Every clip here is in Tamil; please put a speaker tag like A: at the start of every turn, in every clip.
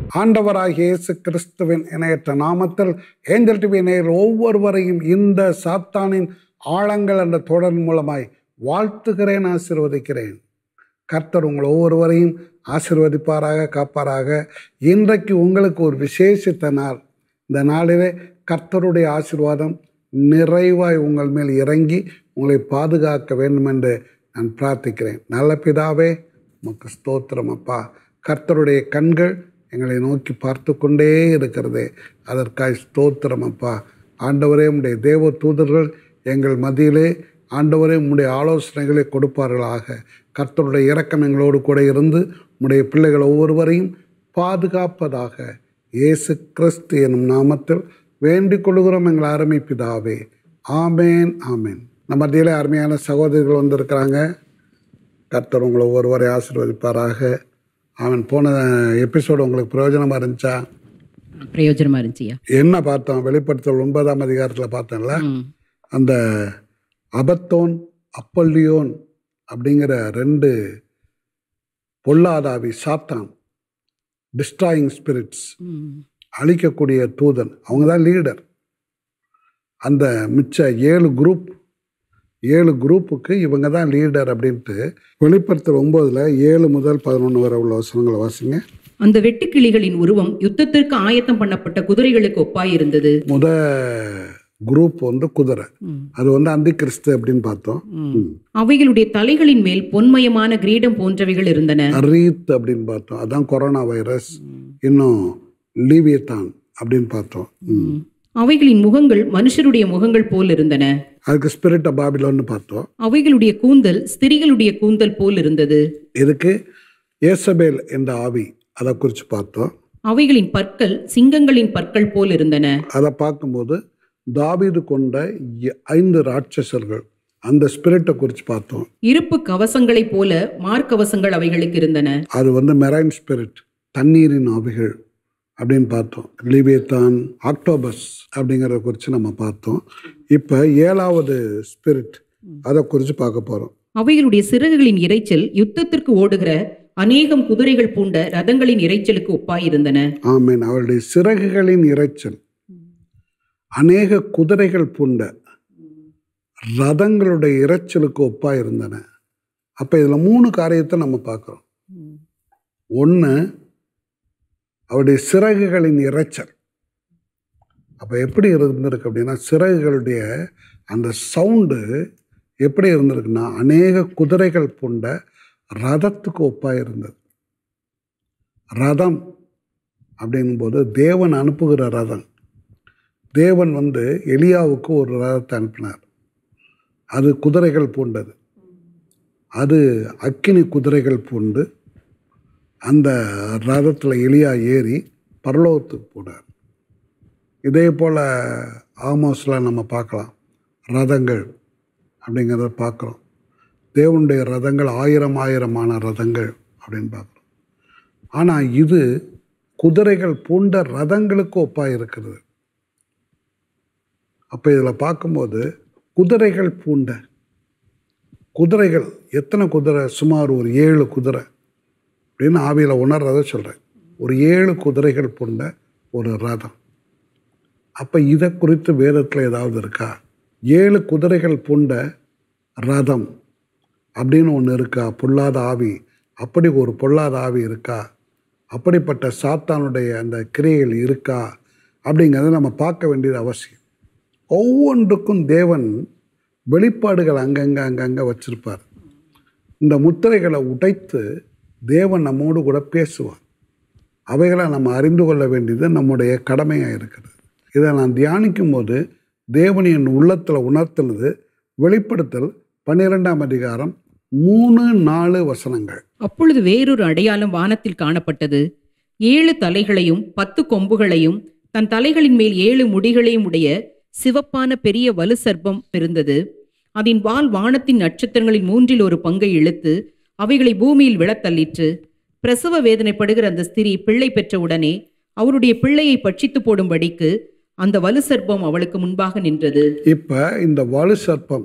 A: ஆண்டவராகிய இயேசு கிறிஸ்துவின் இணையற்ற நாமத்தில் ஏஞ்சல் டிவி நேயர் ஒவ்வொருவரையும் இந்த சாத்தானின் ஆழங்கள் என்ற தொடர் மூலமாய் வாழ்த்துகிறேன் ஆசீர்வதிக்கிறேன் கர்த்தர் உங்கள் ஒவ்வொருவரையும் ஆசீர்வதிப்பாராக காப்பாராக இன்றைக்கு உங்களுக்கு ஒரு விசேஷித்த நாள் இந்த நாளிலே கர்த்தருடைய ஆசீர்வாதம் நிறைவாய் உங்கள் மேல் இறங்கி உங்களை பாதுகாக்க வேண்டும் என்று நான் பிரார்த்திக்கிறேன் நல்ல பிதாவே உமக்கு ஸ்தோத்திரம் அப்பா கர்த்தருடைய கண்கள் எங்களை நோக்கி பார்த்து கொண்டே இருக்கிறதே அதற்காய் ஸ்தோத்திரம் அப்பா ஆண்டவரே உம்முடைய தேவ தூதர்கள் எங்கள் மத்தியிலே ஆண்டவரே உம்முடைய ஆலோசனைகளை கொடுப்பார்களாக கர்த்தருடைய இரக்கம் எங்களோடு கூட இருந்து உம்முடைய பிள்ளைகள் ஒவ்வொருவரையும் பாதுகாப்பதாக இயேசு கிறிஸ்து எனும் நாமத்தில் வேண்டிக் கொள்கிறோம் எங்கள் அருமை பிதாவே ஆமேன் ஆமேன் நம்ம மத்தியிலே அருமையான சகோதரிகள் வந்திருக்கிறாங்க கர்த்தர் உங்களை ஒவ்வொருவரை ஆசீர்வதிப்பாராக அவன் போன எபிசோடு உங்களுக்கு பிரயோஜனமாக இருந்துச்சா
B: பிரயோஜனமா இருந்துச்சியா
A: என்ன பார்த்தோம் வெளிப்படுத்தல் ஒன்பதாம் அதிகாரத்தில் பார்த்தோம்ல அந்த அபத்தோன் அப்பல்லியோன் அப்படிங்கிற ரெண்டு பொல்லாதாவி சாத்தான் டிஸ்ட்ராயிங் ஸ்பிரிட்ஸ் அழிக்கக்கூடிய தூதன் அவங்க தான் லீடர் அந்த மிச்ச ஏழு குரூப் ஏழு குரூப்புக்கு இவங்க தான் லீடர் அப்படின்ட்டு வெளிப்படுத்தல் ஒம்போதில் ஏழு முதல் பதினொன்று வரை உள்ள வசனங்களை வாசிங்க
B: அந்த வெட்டுக்கிளிகளின் உருவம் யுத்தத்திற்கு ஆயத்தம் பண்ணப்பட்ட குதிரைகளுக்கு ஒப்பாயிருந்தது
A: முத குரூப் வந்து குதிரை அது வந்து அந்தி கிறிஸ்து அப்படின்னு பார்த்தோம் ம்.
B: அவைகளுடைய தலைகளின் மேல் பொன்மயமான கிரீடம் போன்றவைகள் இருந்தன
A: அரீத் அப்படின்னு பார்த்தோம் அதான் கொரோனா வைரஸ் இன்னும் லீவியத்தான் அப்படின்னு பார்த்தோம் ம்.
B: அவைகளின் முகங்கள் மனுஷருடைய முகங்கள் போல் இருந்தன
A: அதுக்கு ஸ்பிரிட் ஆஃப் பாபிலோன்னு பார்த்தோம்
B: அவைகளுடைய கூந்தல் ஸ்திரிகளுடைய கூந்தல் போல் இருந்தது
A: இதுக்கு ஏசபேல் என்ற ஆவி அதை குறித்து பார்த்தோம்
B: அவைகளின் பற்கள் சிங்கங்களின் பற்கள் போல் இருந்தன
A: அதை பார்க்கும்போது தாவீது கொண்ட எ- ஐந்து ராட்சசர்கள் அந்த ஸ்பிரிட்டை குறித்து பார்த்தோம்
B: இருப்பு கவசங்களைப் போல மார்க்கவசங்கள் அவைகளுக்கு இருந்தன
A: அது வந்து மெரைன் ஸ்பிரிட் தண்ணீரின் ஆவிகள் அப்படின்னு பார்த்தோம் லிபியத்தான் ஆக்டோபஸ் அப்படிங்கிறத குறித்து நம்ம பார்த்தோம் இப்போ ஏழாவது ஸ்பிரிட் அதை குறித்து பார்க்க போகிறோம்
B: அவைகளுடைய சிறகுகளின் இரைச்சல் யுத்தத்திற்கு ஓடுகிற அநேகம் குதிரைகள் பூண்ட ரதங்களின் இரைச்சலுக்கு ஒப்பாயிருந்தன
A: ஆமீன் அவளுடைய சிறகுகளின் இரைச்சல் அநேக குதிரைகள் பூண்ட ரதங்களுடைய இரைச்சலுக்கு ஒப்பா இருந்தன அப்போ இதில் மூணு காரியத்தை நம்ம பார்க்குறோம் ஒன்று அவருடைய சிறகுகளின் இரைச்சல் அப்போ எப்படி இருந்திருக்கு அப்படின்னா சிறகுகளுடைய அந்த சவுண்டு எப்படி இருந்திருக்குன்னா அநேக குதிரைகள் பூண்ட ரதத்துக்கு ஒப்பாக இருந்தது ரதம் அப்படிங்கும்போது தேவன் அனுப்புகிற ரதம் தேவன் வந்து எலியாவுக்கு ஒரு ரதத்தை அனுப்பினார் அது குதிரைகள் பூண்டது அது அக்கினி குதிரைகள் பூண்டு அந்த ரதத்தில் எலியா ஏறி பரலோகத்துக்கு போனார் இதே போல் ஆமோஸில் நம்ம பார்க்கலாம் ரதங்கள் அப்படிங்கிறத பார்க்குறோம் தேவனுடைய ரதங்கள் ஆயிரம் ஆயிரமான ரதங்கள் அப்படின்னு பார்க்குறோம் ஆனால் இது குதிரைகள் பூண்ட ரதங்களுக்கு ஒப்பாக இருக்கிறது அப்போ இதில் பார்க்கும்போது குதிரைகள் பூண்ட குதிரைகள் எத்தனை குதிரை சுமார் ஒரு ஏழு குதிரை அப்படின்னு ஆவியில் உணர்றதை சொல்கிறேன் ஒரு ஏழு குதிரைகள் பூண்ட ஒரு ரதம் அப்போ இதை குறித்து வேதத்தில் ஏதாவது இருக்கா ஏழு குதிரைகள் பூண்ட ரதம் அப்படின்னு ஒன்று இருக்கா பொல்லாத ஆவி அப்படி ஒரு பொல்லாத ஆவி இருக்கா அப்படிப்பட்ட சாத்தானுடைய அந்த கிரியைகள் இருக்கா அப்படிங்கிறத நம்ம பார்க்க வேண்டியது அவசியம் ஒவ்வொன்றுக்கும் தேவன் வெளிப்பாடுகள் அங்கங்கே அங்கங்கே வச்சிருப்பார் இந்த முத்திரைகளை உடைத்து தேவன் நம்மோடு கூட பேசுவார் அவைகளை நம்ம அறிந்து கொள்ள வேண்டியது நம்முடைய கடமையாக இருக்கிறது இதை நான் தியானிக்கும் போது தேவன் என் உள்ளத்தில் உணர்த்தினது வெளிப்படுத்தல் பன்னிரெண்டாம் அதிகாரம் மூணு நாலு வசனங்கள்
B: அப்பொழுது வேறொரு அடையாளம் வானத்தில் காணப்பட்டது ஏழு தலைகளையும் பத்து கொம்புகளையும் தன் தலைகளின் மேல் ஏழு முடிகளையும் உடைய சிவப்பான பெரிய வலு சர்ப்பம் இருந்தது அதன் வால் வானத்தின் நட்சத்திரங்களின் மூன்றில் ஒரு பங்கை இழுத்து அவைகளை பூமியில் விழத்தள்ளிற்று பிரசவ வேதனைப்படுகிற அந்த ஸ்திரீ பிள்ளை பெற்றவுடனே அவருடைய பிள்ளையை பட்சித்து போடும்படிக்கு அந்த வலு சர்ப்பம் அவளுக்கு முன்பாக நின்றது
A: இப்போ இந்த வலு சர்ப்பம்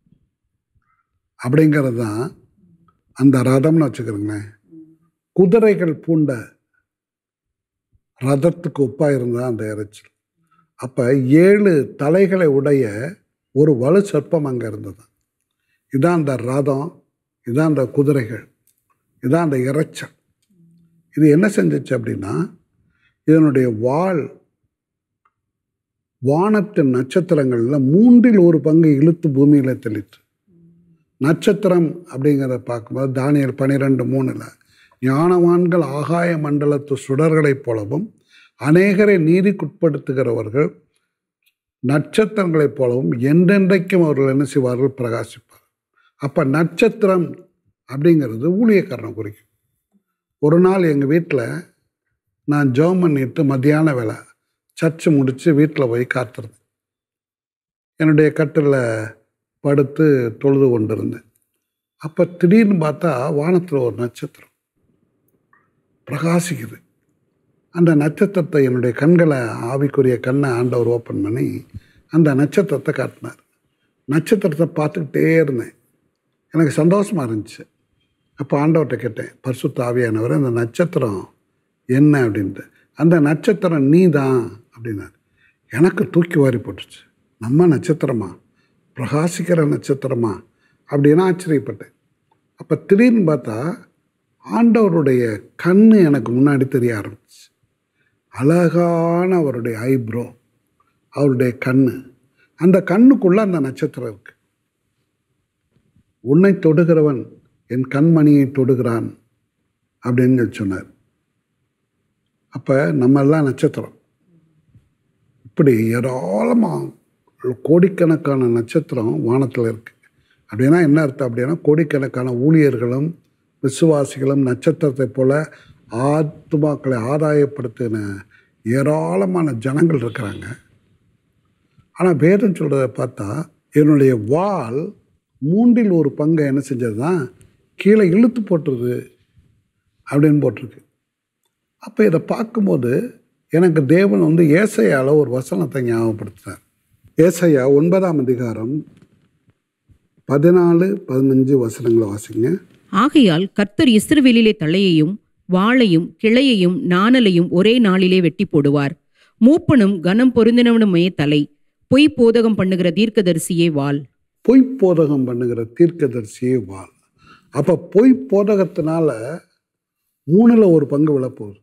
A: அப்படிங்கிறது தான் அந்த ரதம்னு வச்சுக்கிறோங்களேன் குதிரைகள் பூண்ட ரதத்துக்கு ஒப்பாக இருந்தது அந்த இறைச்சல் அப்போ ஏழு தலைகளை உடைய ஒரு வலு சர்ப்பம் அங்கே இருந்தது இதான் அந்த ரதம் இதான் அந்த குதிரைகள் இதான் அந்த இறைச்சல் இது என்ன செஞ்சுச்சு அப்படின்னா இதனுடைய வால் வானத்தின் நட்சத்திரங்களில் மூன்றில் ஒரு பங்கு இழுத்து பூமியில் தெளித்து நட்சத்திரம் அப்படிங்கிறத பார்க்கும்போது தானியல் பன்னிரெண்டு மூணில் ஞானவான்கள் ஆகாய மண்டலத்து சுடர்களைப் போலவும் அநேகரை நீதிக்குட்படுத்துகிறவர்கள் நட்சத்திரங்களைப் போலவும் என்றென்றைக்கும் அவர்கள் என்ன செய்வார்கள் பிரகாசிப்பார் அப்போ நட்சத்திரம் அப்படிங்கிறது ஊழியக்காரனை குறிக்கும் ஒரு நாள் எங்கள் வீட்டில் நான் ஜெபம் பண்ணிட்டு மத்தியான வேலை சர்ச்சு முடித்து வீட்டில் போய் காத்திருந்தேன் என்னுடைய கட்டில் படுத்து தொழுது கொண்டிருந்தேன் அப்போ திடீர்னு பார்த்தா வானத்தில் ஒரு நட்சத்திரம் பிரகாசிக்குது அந்த நட்சத்திரத்தை என்னுடைய கண்களை ஆவிக்குரிய கண்ணை ஆண்டவர் ஓப்பன் பண்ணி அந்த நட்சத்திரத்தை காட்டினார் நட்சத்திரத்தை பார்த்துக்கிட்டே இருந்தேன் எனக்கு சந்தோஷமாக இருந்துச்சு அப்போ ஆண்டவர்கிட்ட கேட்டேன் பரிசுத்த ஆவியானவர் அந்த நட்சத்திரம் என்ன அப்படின்ட்டு அந்த நட்சத்திரம் நீ தான் அப்படின்னாரு எனக்கு தூக்கி வாரி போட்டுச்சு நம்ம நட்சத்திரமா பிரகாசிக்கிற நட்சத்திரமா அப்படின்னு ஆச்சரியப்பட்டேன் அப்போ திடீர்னு பார்த்தா ஆண்டவருடைய கண்ணு எனக்கு முன்னாடி தெரிய ஆரம்பிச்சு அழகான அவருடைய ஐப்ரோ அவருடைய கண்ணு அந்த கண்ணுக்குள்ள அந்த நட்சத்திரம் இருக்கு உன்னை தொடுகிறவன் என் கண்மணியை தொடுகிறான் அப்படின்னு சொல்லி சொன்னார் அப்போ நம்ம எல்லாம் நட்சத்திரம் இப்படி ஏராளமாக கோடிக்கணக்கான நட்சத்திரம் வானத்தில் இருக்குது அப்படின்னா என்ன அர்த்தம் அப்படின்னா கோடிக்கணக்கான ஊழியர்களும் விசுவாசிகளும் நட்சத்திரத்தை போல ஆத்மாக்களை ஆதாயப்படுத்தின ஏராளமான ஜனங்கள் இருக்கிறாங்க ஆனால் வேதம் சொல்கிறத பார்த்தா என்னுடைய வால் மூன்றில் ஒரு பங்கை என்ன செஞ்சது தான் கீழே இழுத்து போட்டுருது அப்படின்னு போட்டிருக்கு அப்போ இதை பார்க்கும்போது எனக்கு தேவன் வந்து ஏசையால் ஒரு வசனத்தை ஞாபகப்படுத்தினார் ஏசையா ஒன்பதாம் அதிகாரம் பதினாலு பதினஞ்சு வசனங்களை வாசிங்க
B: ஆகையால் கர்த்தர் இஸ்ரவேலிலே தலையையும் வாளையும் கிளையையும் நாணலையும் ஒரே நாளிலே வெட்டி போடுவார் மூப்பனும் கனம் பொருந்தினவனுமே தலை பொய் போதகம் பண்ணுகிற தீர்க்கதரிசியே வாள்
A: பொய் போதகம் பண்ணுகிற தீர்க்கதரிசியே வாழ் அப்போ பொய் போதகத்தினால மூணில் ஒரு பங்கு விழப்போகுது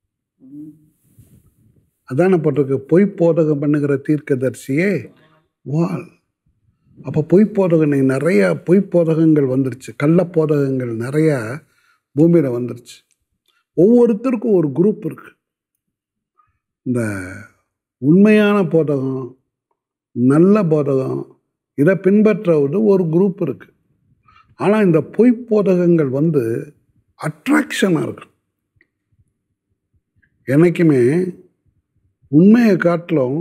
A: அதான போட்டிருக்கு பொய் போதகம் பண்ணுகிற தீர்க்கதரிசியே வாழ் அப்போ பொய் போதகம் இன்னைக்கு நிறைய பொய் போதகங்கள் வந்துருச்சு கள்ள போதகங்கள் நிறையா பூமியில் வந்துருச்சு ஒவ்வொருத்தருக்கும் ஒரு குரூப் இருக்கு இந்த உண்மையான போதகம் நல்ல போதகம் இதை பின்பற்றுவது ஒரு குரூப் இருக்கு ஆனால் இந்த பொய் போதகங்கள் வந்து அட்ராக்ஷனாக இருக்கு என்னைக்குமே உண்மையை காட்டிலும்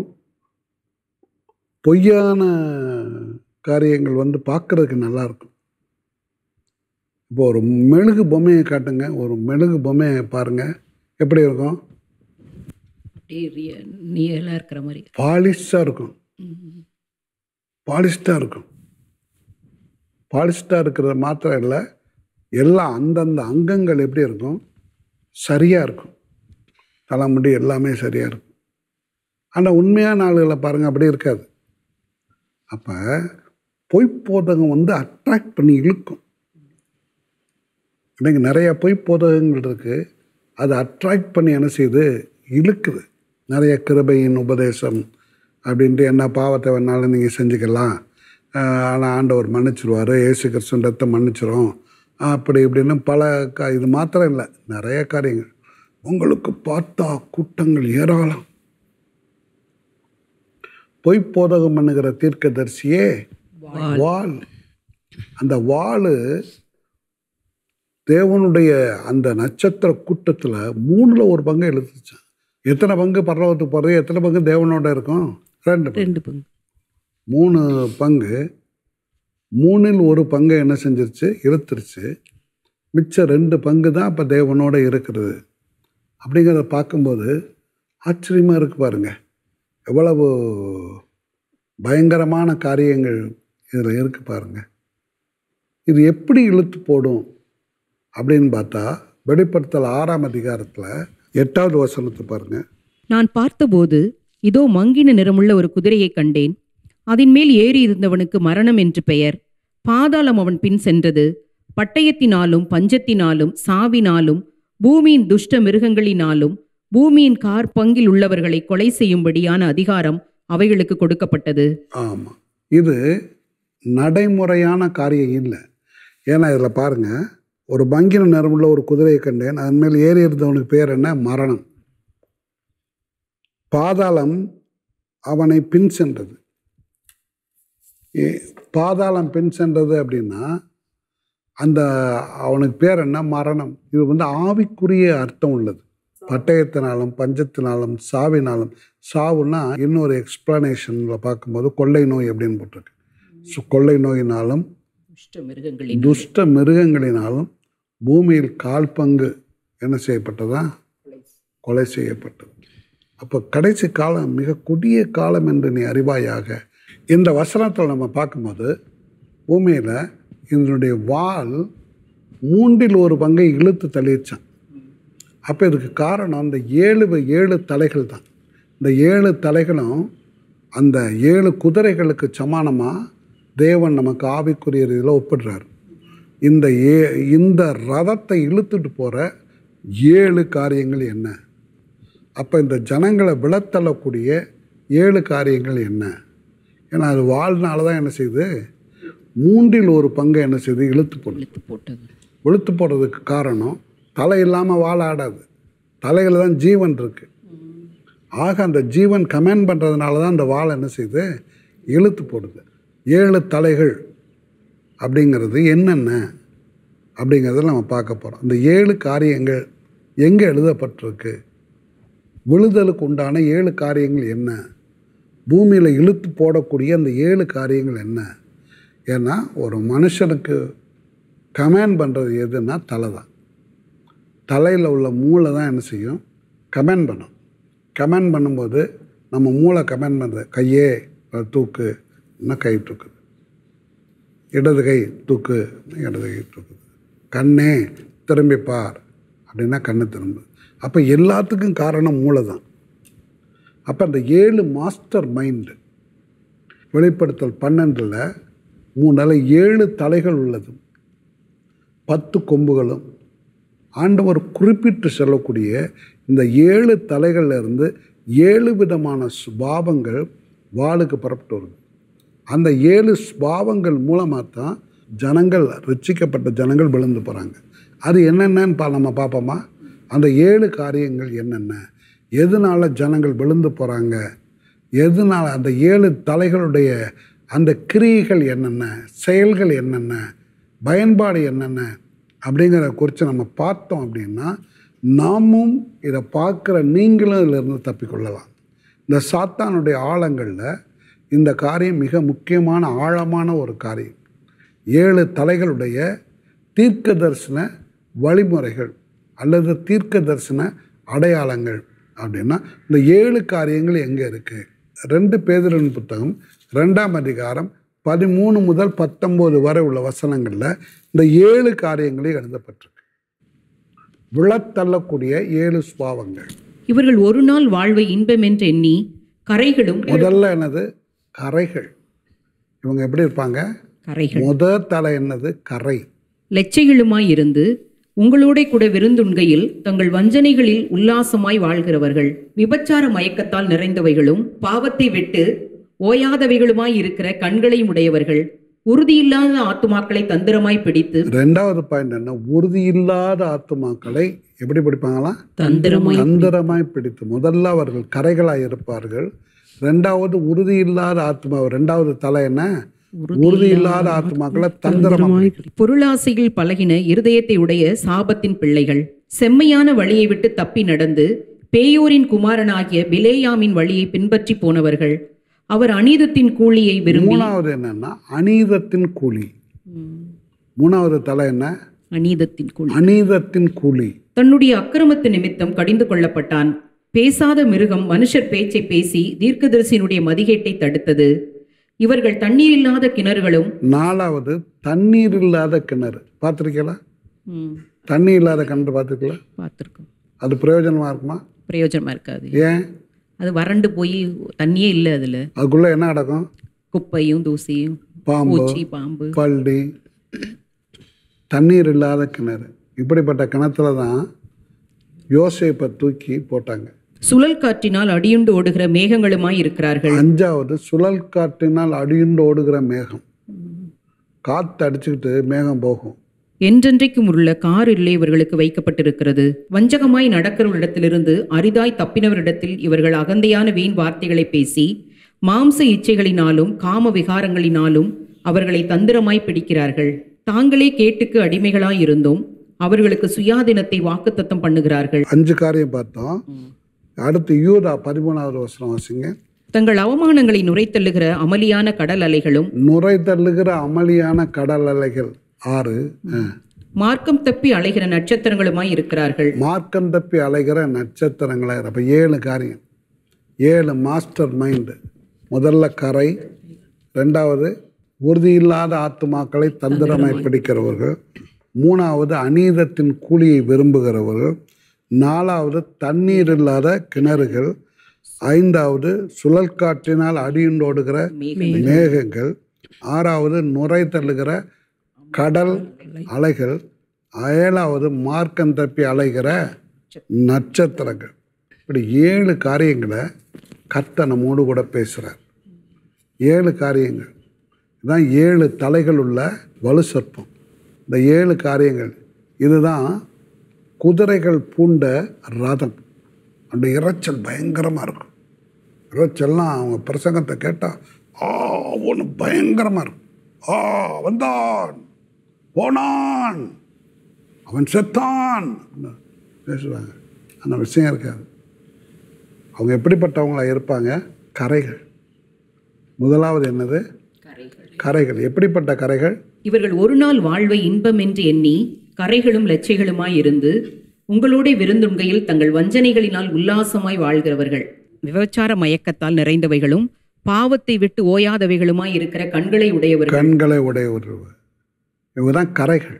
A: பொய்யான காரியங்கள் வந்து பார்க்குறதுக்கு நல்லா இருக்கும் இப்போ ஒரு மெழுகு பொம்மையை காட்டுங்க ஒரு மெழுகு பொம்மையை பாருங்கள் எப்படி இருக்கும்
B: நீலாக இருக்கிற மாதிரி
A: பாலிஷ்டாக இருக்கும் பாலிஷ்டாக இருக்கும் பாலிஷ்டாக இருக்கிறது மாத்திரம் இல்லை எல்லாம் அந்தந்த அங்கங்கள் எப்படி இருக்கும் சரியாக இருக்கும் தலைமுடி எல்லாமே சரியாக இருக்கும் ஆனால் உண்மையான ஆளுகளை பாருங்கள் அப்படி இருக்காது அப்போ பொய்ப்போதகம் வந்து அட்ராக்ட் பண்ணி இழுக்கும் இன்னைக்கு நிறைய பொய்ப்போதகங்கள் இருக்குது அது அட்ராக்ட் பண்ணி என்ன செய்யுது இழுக்குது நிறைய கிருபையின் உபதேசம் அப்படின்ட்டு என்ன பாவத்தை வேணாலும் நீங்கள் செஞ்சுக்கலாம் ஆனால் ஆண்டவர் மன்னிச்சிருவார் ஏசு கிறிஸ்துவ ரத்தம் மன்னிச்சிரும் அப்படி இப்படின்னு பல கா இது மாத்திரம் இல்லை நிறைய காரியங்கள் உங்களுக்கு பார்த்தா கூட்டங்கள் ஏராளம் பொய்ப்போதகம் பண்ணுகிற தீர்க்கதரிசியே வாள் அந்த வாள் தேவனுடைய அந்த நட்சத்திர கூட்டத்தில் மூணில் ஒரு பங்கு எழுத்துச்சான் எத்தனை பங்கு பரலோகத்துக்கு போகிறது எத்தனை பங்கு தேவனோட இருக்கும் ரெண்டு பங்கு.
B: ரெண்டு பங்கு
A: மூணு பங்கு மூணில் ஒரு பங்கை என்ன செஞ்சிருச்சு இழுத்துருச்சு மிச்சம் ரெண்டு பங்கு தான் இப்போ தேவனோட இருக்கிறது அப்படிங்கிறத பார்க்கும்போது ஆச்சரியமாக இருக்கு பாருங்க எவ்வளவு பயங்கரமான காரியங்கள் இதில் இருக்கு பாருங்க இது எப்படி இழுத்து போடும் அப்படின்னு பார்த்தா வெளிப்படுத்தல் ஆறாம் அதிகாரத்தில் எட்டாவது வசனத்தை பாருங்கள்
B: நான் பார்த்தபோது இதோ மங்கின நிறமுள்ள ஒரு குதிரையைக் கண்டேன் அதன் மேல் ஏறி இருந்தவனுக்கு மரணம் என்று பெயர் பாதாளம் அவன் பின் சென்றது பட்டயத்தினாலும் பஞ்சத்தினாலும் சாவினாலும் பூமியின் துஷ்ட மிருகங்களினாலும் பூமியின் கார் பங்கில் உள்ளவர்களை கொலை செய்யும்படியான அதிகாரம் அவைகளுக்கு கொடுக்கப்பட்டது
A: ஆமாம் இது நடைமுறையான காரியம் இல்லை ஏன்னா இதில் பாருங்க ஒரு பங்கின நிறமுள்ள ஒரு குதிரையை கண்டேன் அதன் மேல் ஏறி இருந்தவனுக்கு பேர் என்ன மரணம் பாதாளம் அவனை பின் சென்றது ஏ- பாதாளம் பின் சென்றது அப்படின்னா அந்த அவனுக்கு பேர் என்ன மரணம் இது வந்து ஆவிக்குரிய அர்த்தம் உள்ளது பட்டயத்தினாலும் பஞ்சத்தினாலும் சாவினாலும் சாவுன்னா இன்னொரு எக்ஸ்பிளனேஷனில் பார்க்கும்போது கொள்ளை நோய் அப்படின்னு போட்டிருக்கு ஸோ கொள்ளை நோயினாலும்
B: துஷ்ட மிருகங்களின்
A: துஷ்ட மிருகங்களினாலும் பூமியில் கால் பங்கு என்ன செய்யப்பட்டதா கொலை செய்யப்பட்டது அப்போ கடைசி காலம் மிக கொடிய காலம் என்று நீ அறிவாயாக இந்த வசனத்தில் நம்ம பார்க்கும்போது பூமியில் இதனுடைய வால் மூன்றில் ஒரு பங்கை இழுத்து தள்ளிடுச்சான் அப்போ இதுக்கு காரணம் அந்த ஏழு ஏழு தலைகள் தான் இந்த ஏழு தலைகளும் அந்த ஏழு குதிரைகளுக்கு சமானமாக தேவன் நமக்கு ஆவிக்குரிய இதில் ஒப்பிடுறார் இந்த ஏ இந்த ரதத்தை இழுத்துட்டு போகிற ஏழு காரியங்கள் என்ன அப்போ இந்த ஜனங்களை விழத்தள்ளக்கூடிய ஏழு காரியங்கள் என்ன ஏன்னா அது வாழ்னால தான் என்ன செய்யுது மூன்றில் ஒரு பங்கை என்ன செய்யுது இழுத்து போடுது
B: இழுத்து போட்டது
A: வெளுத்து போடுறதுக்கு காரணம் தலை இல்லாமல் வாழ ஆடாது தலையில் தான் ஜீவன் இருக்குது ஆக அந்த ஜீவன் கமெண்ட் பண்ணுறதுனால தான் அந்த வாழை என்ன செய்யுது இழுத்து போடுது ஏழு தலைகள் அப்படிங்கிறது என்னென்ன அப்படிங்கிறத நம்ம பார்க்க போகிறோம் அந்த ஏழு காரியங்கள் எங்கே எழுதப்பட்டிருக்கு விழுதலுக்கு உண்டான ஏழு காரியங்கள் என்ன பூமியில் இழுத்து போடக்கூடிய அந்த ஏழு காரியங்கள் என்ன ஏன்னா ஒரு மனுஷனுக்கு கமெண்ட் பண்ணுறது எதுன்னா தலை தான் தலையில் உள்ள மூளை தான் என்ன செய்யும் கமெண்ட் பண்ணும் கமெண்ட் பண்ணும்போது நம்ம மூளை கமெண்ட் பண்ணுறது கையே அஹ், தூக்கு இன்னும் கை தூக்குது இடது கை தூக்கு இடது கை தூக்குது கண்ணே திரும்பி பார் அப்படின்னா கண்ணு திரும்புது அப்போ எல்லாத்துக்கும் காரணம் மூளை தான் அப்போ அந்த ஏழு மாஸ்டர் மைண்டு வெளிப்படுத்தல் பன்னெண்டில் மூணில் ஏழு தலைகள் உள்ளது பத்து கொம்புகளும் ஆண்டவர் குறிப்பிட்டு சொல்லக்கூடிய இந்த ஏழு தலைகள்ல இருந்து ஏழு விதமான சுபாவங்கள் வாளுக்கு புறப்பட்டு வருது அந்த ஏழு சுபாவங்கள் மூலமாக தான் ஜனங்கள் ரட்சிக்கப்பட்ட ஜனங்கள் விழுந்து போகிறாங்க அது என்னென்னன்னு பா நம்ம பார்ப்போமா அந்த ஏழு காரியங்கள் என்னென்ன எதனால ஜனங்கள் விழுந்து போகிறாங்க எதனால அந்த ஏழு தலைகளுடைய அந்த கிரியைகள் என்னென்ன செயல்கள் என்னென்ன பயன்பாடு என்னென்ன அப்படிங்கிறத குறித்து நம்ம பார்த்தோம் அப்படின்னா நாமும் இதை பார்க்குற நீங்களும் இதிலிருந்து தப்பிக்கொள்ளலாம் இந்த சாத்தானுடைய ஆழங்களில் இந்த காரியம் மிக முக்கியமான ஆழமான ஒரு காரியம் ஏழு தலைகளுடைய தீர்க்க தரிசன வழிமுறைகள் அல்லது தீர்க்க தரிசன அடையாளங்கள் அப்படின்னா இந்த ஏழு காரியங்கள் எங்கே இருக்குது ரெண்டு பேதரின் புத்தகம் ரெண்டாம் அதிகாரம் பதிமூணு முதல் பத்தொம்போது வரை உள்ள வசனங்களில் இந்த ஏழு காரியங்களே எழுதப்பட்டிருக்கு விழத்தள்ளக்கூடிய ஏழு சுபாவங்கள்
B: இவர்கள் ஒரு நாள் வாழ்வை இன்பமென்று எண்ணி கரைகளும்
A: முதல்ல என்னது கரைகள் இவங்க எப்படி இருப்பாங்க
B: கரைகள்
A: முத தலை என்னது கரை
B: லெச்சைகளுமாய் இருந்து உங்களோட கூட விருந்துண்கையில் தங்கள் வஞ்சனைகளில் உல்லாசமாய் வாழ்கிறவர்கள் விபச்சார மயக்கத்தால் நிறைந்தவைகளும் பாவத்தை விட்டு ஓயாதவைகளுமாய் இருக்கிற கண்களையும் உடையவர்கள் உறுதியில்லாத ஆத்துமாக்களை தந்திரமாய் பிடித்து
A: ரெண்டாவது பாயிண்ட் என்ன உறுதி இல்லாத ஆத்துமாக்களை எப்படி பிடிப்பாங்களாம்
B: தந்திரமாய்
A: தந்திரமாய் பிடித்து முதல்ல அவர்கள் கரைகளாய் இருப்பார்கள் ரெண்டாவது உறுதி இல்லாத ஆத்மா ரெண்டாவது தலை என்ன உறுதி இல்லாத ஆத்மாக்களை தந்திரமாய்
B: பொருளாசையில் பழகின இருதயத்தை உடைய சாபத்தின் பிள்ளைகள் செம்மையான வழியை விட்டு தப்பி நடந்து பேயோரின் குமாரனாகிய பிலேயாமின் வழியை பின்பற்றி போனவர்கள் அவர் அநீதத்தின் கூலியை விரும்பி
A: மூணாவது என்னன்னா அநீதத்தின் கூலி மூணாவது தலை என்ன
B: அநீதத்தின் கூலி
A: அநீதத்தின் கூலி
B: தன்னுடைய அக்கிரமத்து நிமித்தம் கடிந்து கொள்ளப்பட்டான் பேசாத மிருகம் மனுஷர் பேச்சை பேசி தீர்க்கதரிசியினுடைய மதிகேட்டை தடுத்தது இவர்கள் தண்ணீர் இல்லாத கிணறுகளும்
A: நாலாவது தண்ணீர் இல்லாத கிணறு பார்த்துருக்கீங்களா தண்ணி இல்லாத கிணறு பார்த்துருக்கீங்களா
B: பார்த்துருக்கோம்
A: அது பிரயோஜனமாக இருக்குமா
B: பிரயோஜனமா இருக்காது
A: ஏன்
B: அது வறண்டு போய் தண்ணியே இல்லை அதுல
A: அதுக்குள்ளே என்ன நடக்கும்
B: குப்பையும் தூசியும்
A: பாம்பு
B: பூச்சி பாம்பு
A: பள்ளி தண்ணீர் இல்லாத கிணறு இப்படிப்பட்ட கிணத்துல தான் யோசேப்பை தூக்கி போட்டாங்க
B: சுழல் காற்றினால் அடியுண்டு ஓடுகிற மேகங்களுமாய் இருக்கிறார்கள்
A: அஞ்சாவது சுழல் காற்றினால் அடியுண்டு ஓடுகிற மேகம் காற்று அடிச்சுக்கிட்டு மேகம் போகும்
B: என்றென்றைக்கும் உள்ள கார் இல்லை இவர்களுக்கு வைக்கப்பட்டிருக்கிறது வஞ்சகமாய் நடக்கிறவரிடத்திலிருந்து அரிதாய் தப்பினவரிடத்தில் இவர்கள் அகந்தையான வீண் வார்த்தைகளை பேசி மாம்ச இச்சைகளினாலும் காம விகாரங்களினாலும் அவர்களை தந்திரமாய் பிடிக்கிறார்கள் தாங்களே கேட்டுக்கு அடிமைகளாய் இருந்தும் அவர்களுக்கு சுயாதீனத்தை வாக்குத்தத்தம் பண்ணுகிறார்கள்
A: அஞ்சு காரியம் பார்த்தோம் அடுத்து யூதா பதிமூணாவது வசனம் வாசிங்க
B: தங்கள் அவமானங்களை நுரைத்தள்ளுகிற அமளியான கடல் அலைகளும்
A: நுரை தள்ளுகிற அமளியான கடல் அலைகள் ஆறு ஆ.
B: மார்க்கம் தப்பி அலைகிற நட்சத்திரங்களுமாய் இருக்கிறார்கள்
A: மார்க்கம் தப்பி அலைகிற நட்சத்திரங்களா அப்போ ஏழு காரியம் ஏழு மாஸ்டர் மைண்டு முதல்ல கரை ரெண்டாவது உறுதியில்லாத ஆத்துமாக்களை தந்திரமாய் பிடிக்கிறவர்கள் மூணாவது அநீதத்தின் கூலியை விரும்புகிறவர்கள் நாலாவது தண்ணீர் இல்லாத கிணறுகள் ஐந்தாவது சுழல் காற்றினால் அடியுண்டோடுகிற மேகங்கள் ஆறாவது நுரை தள்ளுகிற கடல் அலைகள் ஏழாவது மார்க்கம் தப்பி அலைகிற நட்சத்திரங்கள் இப்படி ஏழு காரியங்களை கர்த்தர் நம்மோடு கூட பேசுகிறார் ஏழு காரியங்கள் இதுதான் ஏழு தலைகள் உள்ள வலு சர்ப்பம் இந்த ஏழு காரியங்கள் இதுதான் குதிரைகள் பூண்ட ரதம் அந்த இரைச்சல் பயங்கரமாக இருக்கும் இரைச்சல்லாம் அவங்க பிரசங்கத்தை கேட்டால் ஆ ஒன்று பயங்கரமாக இருக்கும் ஆ வந்தான் போனான் அவன் செத்தான் அப்படின்னு பேசுவாங்க அந்த விஷயம் இருக்காது அவங்க எப்படிப்பட்டவங்களா இருப்பாங்க கரைகள் முதலாவது என்னது கரைகள் எப்படிப்பட்ட கரைகள்
B: இவர்கள் ஒரு நாள் வாழ்வை இன்பம் என்று எண்ணி கரைகளும் லட்சைகளுமாய் இருந்து உங்களோட விருந்துண்கையில் தங்கள் வஞ்சனைகளினால் உல்லாசமாய் வாழ்கிறவர்கள் விபச்சார மயக்கத்தால் நிறைந்தவைகளும் பாவத்தை விட்டு ஓயாதவைகளுமாய் இருக்கிற கண்களை உடையவர்கள்
A: கண்களை உடைய உருவு இவங்க தான் கரைகள்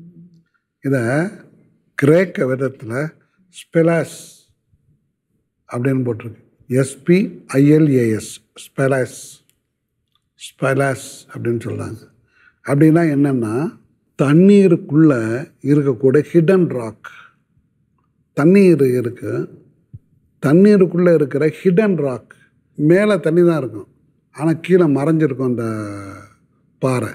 A: இதை கிரேக்க விதத்தில் ஸ்பெலாஸ் அப்படின்னு போட்டிருக்கு எஸ்பி ஐஎல்ஏஎஸ் ஸ்பெலாஸ் ஸ்பெலாஸ் அப்படின்னு சொல்கிறாங்க அப்படின்னா என்னென்னா தண்ணீருக்குள்ளே இருக்கக்கூடிய ஹிடன் ராக் தண்ணீர் இருக்குது தண்ணீருக்குள்ளே இருக்கிற ஹிடன் ராக் மேலே தண்ணி தான் இருக்கும் ஆனால் கீழே மறைஞ்சிருக்கும் அந்த பாறை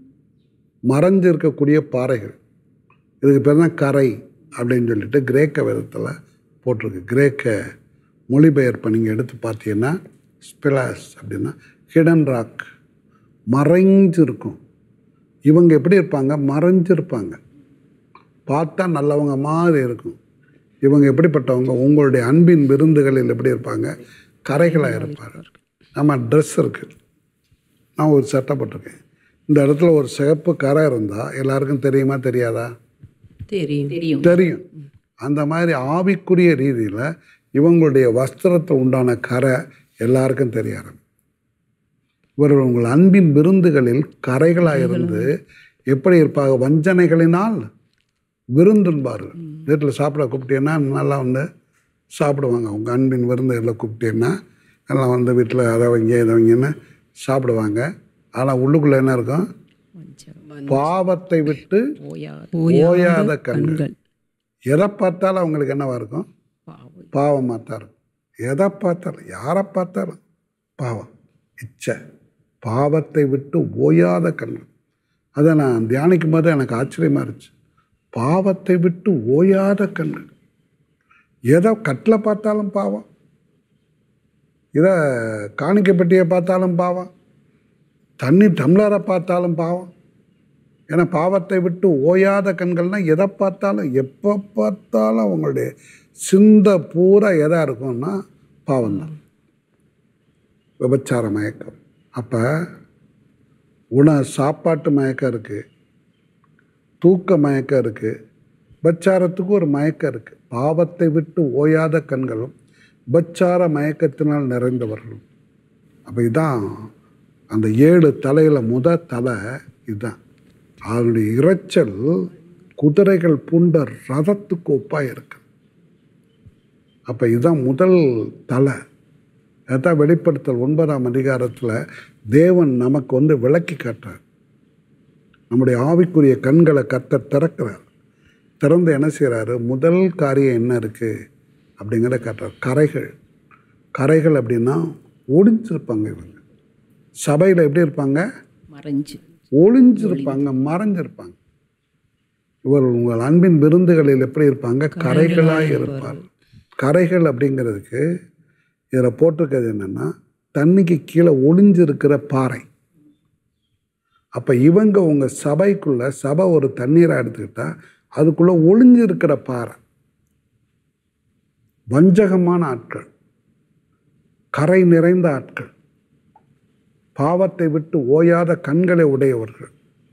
A: மறைஞ்சிருக்கக்கூடிய பாறைகள் இதுக்கு பேர் தான் கரை அப்படின்னு சொல்லிட்டு கிரேக்க வேதத்தில் போட்டிருக்கு கிரேக்க மொழிபெயர்ப்பை நீங்கள் எடுத்து பார்த்தீங்கன்னா ஸ்பிலாஸ் அப்படின்னா ஹிடன் ராக் மறைஞ்சிருக்கும் இவங்க எப்படி இருப்பாங்க மறைஞ்சிருப்பாங்க பார்த்தா நல்லவங்க மாதிரி இருக்கும் இவங்க எப்படிப்பட்டவங்க உங்களுடைய அன்பின் விருந்துகளில் எப்படி இருப்பாங்க கரைகளாக இருப்பார் நம்ம ட்ரெஸ் இருக்குது நான் ஒரு சட்டை போட்டிருக்கேன் இந்த இடத்துல ஒரு சிகப்பு கரை இருந்தால் எல்லாருக்கும் தெரியுமா தெரியாதா
B: தெரியும் தெரியும்
A: தெரியும் அந்த மாதிரி ஆவிக்குரிய ரீதியில் இவங்களுடைய வஸ்திரத்தில் உண்டான கரை எல்லாருக்கும் தெரிய ஆரம்பிக்கும் இவர்கள் உங்கள் அன்பின் விருந்துகளில் கரைகளாக இருந்து எப்படி இருப்பாங்க வஞ்சனைகளினால் விருந்துன்பார்கள் வீட்டில் சாப்பிட கூப்பிட்டீங்கன்னா நல்லா வந்து சாப்பிடுவாங்க உங்கள் அன்பின் விருந்துகளில் கூப்பிட்டீங்கன்னா எல்லாம் வந்து வீட்டில் அதை வைங்க இதை வைங்கன்னு சாப்பிடுவாங்க ஆனால் உள்ளுக்குள்ளே என்ன இருக்கும் பாவத்தை விட்டு ஓயாத கண்கள் எதை பார்த்தாலும் அவங்களுக்கு என்னவா இருக்கும் பாவமாக தான் இருக்கும் எதை பார்த்தாலும் யாரை பார்த்தாலும் பாவம் இச்சை பாவத்தை விட்டு ஓயாத கண்கள் அதை நான் தியானிக்கும் போது எனக்கு ஆச்சரியமாக இருந்துச்சு பாவத்தை விட்டு ஓயாத கண்கள் எதை கட்டில் பார்த்தாலும் பாவம் இதை காணிக்கப்பட்டியை பார்த்தாலும் பாவம் தண்ணி டம்ளரை பார்த்தாலும் பாவம் ஏன்னா பாவத்தை விட்டு ஓயாத கண்கள்னால் எதை பார்த்தாலும் எப்போ பார்த்தாலும் அவங்களுடைய சிந்த பூரா எதாக இருக்கும்னா பாவம்தான் விபச்சார மயக்கம் அப்போ உண சாப்பாட்டு மயக்கம் இருக்குது தூக்க மயக்கம் இருக்குது பச்சாரத்துக்கு ஒரு மயக்கம் இருக்குது பாவத்தை விட்டு ஓயாத கண்களும் பச்சார மயக்கத்தினால் நிறைந்தவர்களும் அப்போ இதான் அந்த ஏழு தலையில் முத தலை இதுதான் அதனுடைய இரைச்சல் குதிரைகள் பூண்ட ரதத்துக்கு ஒப்பாக இருக்கு அப்போ இதுதான் முதல் தலை அதான் வெளிப்படுத்தல் ஒன்பதாம் அதிகாரத்தில் தேவன் நமக்கு வந்து விளக்கி காட்டுறார் நம்முடைய ஆவிக்குரிய கண்களை கத்த திறக்கிறார் திறந்து என்ன செய்கிறாரு முதல் காரியம் என்ன இருக்குது அப்படிங்கிறத காட்டுறார் கரைகள் கரைகள் அப்படின்னா ஒளிஞ்சிருப்பாங்க இவங்க சபையில் எப்படி இருப்பாங்க
B: மறைஞ்சு
A: ஒளிஞ்சிருப்பாங்க மறைஞ்சிருப்பாங்க இவர் உங்கள் அன்பின் விருந்துகளில் எப்படி இருப்பாங்க கரைகளாக இருப்பார் கரைகள் அப்படிங்கிறதுக்கு இதில் போட்டிருக்கிறது என்னென்னா தண்ணிக்கு கீழே ஒளிஞ்சிருக்கிற பாறை அப்போ இவங்க உங்கள் சபைக்குள்ள சபை ஒரு தண்ணீரை எடுத்துக்கிட்டா அதுக்குள்ளே ஒளிஞ்சிருக்கிற பாறை வஞ்சகமான ஆட்கள் கரை நிறைந்த ஆட்கள் பாவத்தை விட்டு ஓயாத கண்களை உடையவர்கள்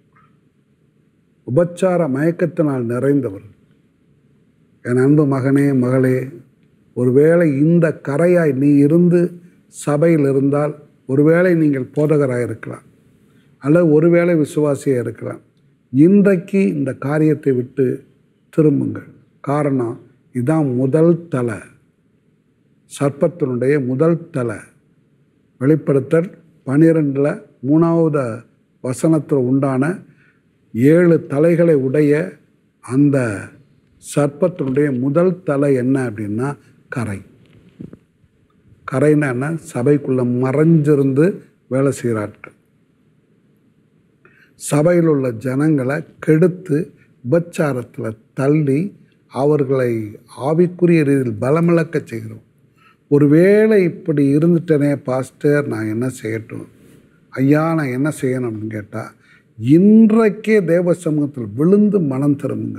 A: உபச்சார மயக்கத்தினால் நிறைந்தவர்கள் என் அன்பு மகனே மகளே ஒருவேளை இந்த கரையாய் நீ இருந்து சபையில் இருந்தால் ஒருவேளை நீங்கள் போதகராக இருக்கலாம் அல்லது ஒருவேளை விசுவாசியாக இருக்கலாம் இன்றைக்கு இந்த காரியத்தை விட்டு திரும்புங்கள் காரணம் இதான் முதல் தலை சர்ப்பத்தினுடைய முதல் தலை வெளிப்படுத்தல் பனிரெண்டில் மூணாவது வசனத்தில் உண்டான ஏழு தலைகளை உடைய அந்த சர்ப்பத்தினுடைய முதல் தலை என்ன அப்படின்னா கரை கரைன்னா என்ன சபைக்குள்ளே மறைஞ்சிருந்து வேலை செய்கிறார்கள் சபையில் உள்ள ஜனங்களை கெடுத்து உபச்சாரத்தில் தள்ளி அவர்களை ஆவிக்குரிய ரீதியில் பலமிழக்க செய்கிறோம் ஒருவேளை இப்படி இருந்துட்டேனே பாஸ்டர் நான் என்ன செய்யட்டும் ஐயா நான் என்ன செய்யணும் அப்படின்னு கேட்டால் இன்றைக்கே தேவ சமூகத்தில் விழுந்து மனம் திரும்புங்க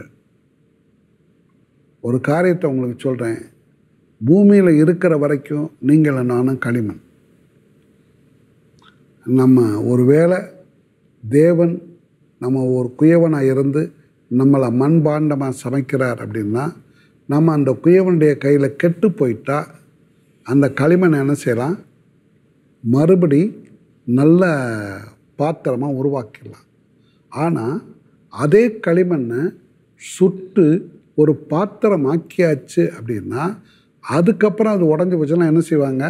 A: ஒரு காரியத்தை உங்களுக்கு சொல்கிறேன் பூமியில் இருக்கிற வரைக்கும் நீங்கள் நானும் களிமண் நம்ம ஒருவேளை தேவன் நம்ம ஒரு குயவனாக இருந்து நம்மளை மண்பாண்டமாக சமைக்கிறார் அப்படின்னா நம்ம அந்த குயவனுடைய கையில் கெட்டு போயிட்டா அந்த களிமண் என்ன செய்யலாம் மறுபடி நல்ல பாத்திரமாக உருவாக்கிடலாம் ஆனால் அதே களிமண்ணை சுட்டு ஒரு பாத்திரம் ஆக்கியாச்சு அப்படின்னா அதுக்கப்புறம் அது உடஞ்சி போச்சுன்னா என்ன செய்வாங்க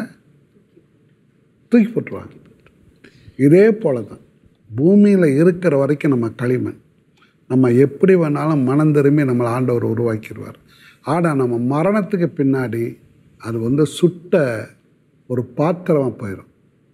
A: தூக்கி போட்டுருவாங்க இதே போல தான் பூமியில் இருக்கிற வரைக்கும் நம்ம களிமண் நம்ம எப்படி வேணாலும் மனம் திரும்பி நம்மளை ஆண்டவர் உருவாக்கிடுவார் ஆனால் நம்ம மரணத்துக்கு பின்னாடி அது வந்து சுட்ட ஒரு பாத்திரமாக போயிடும்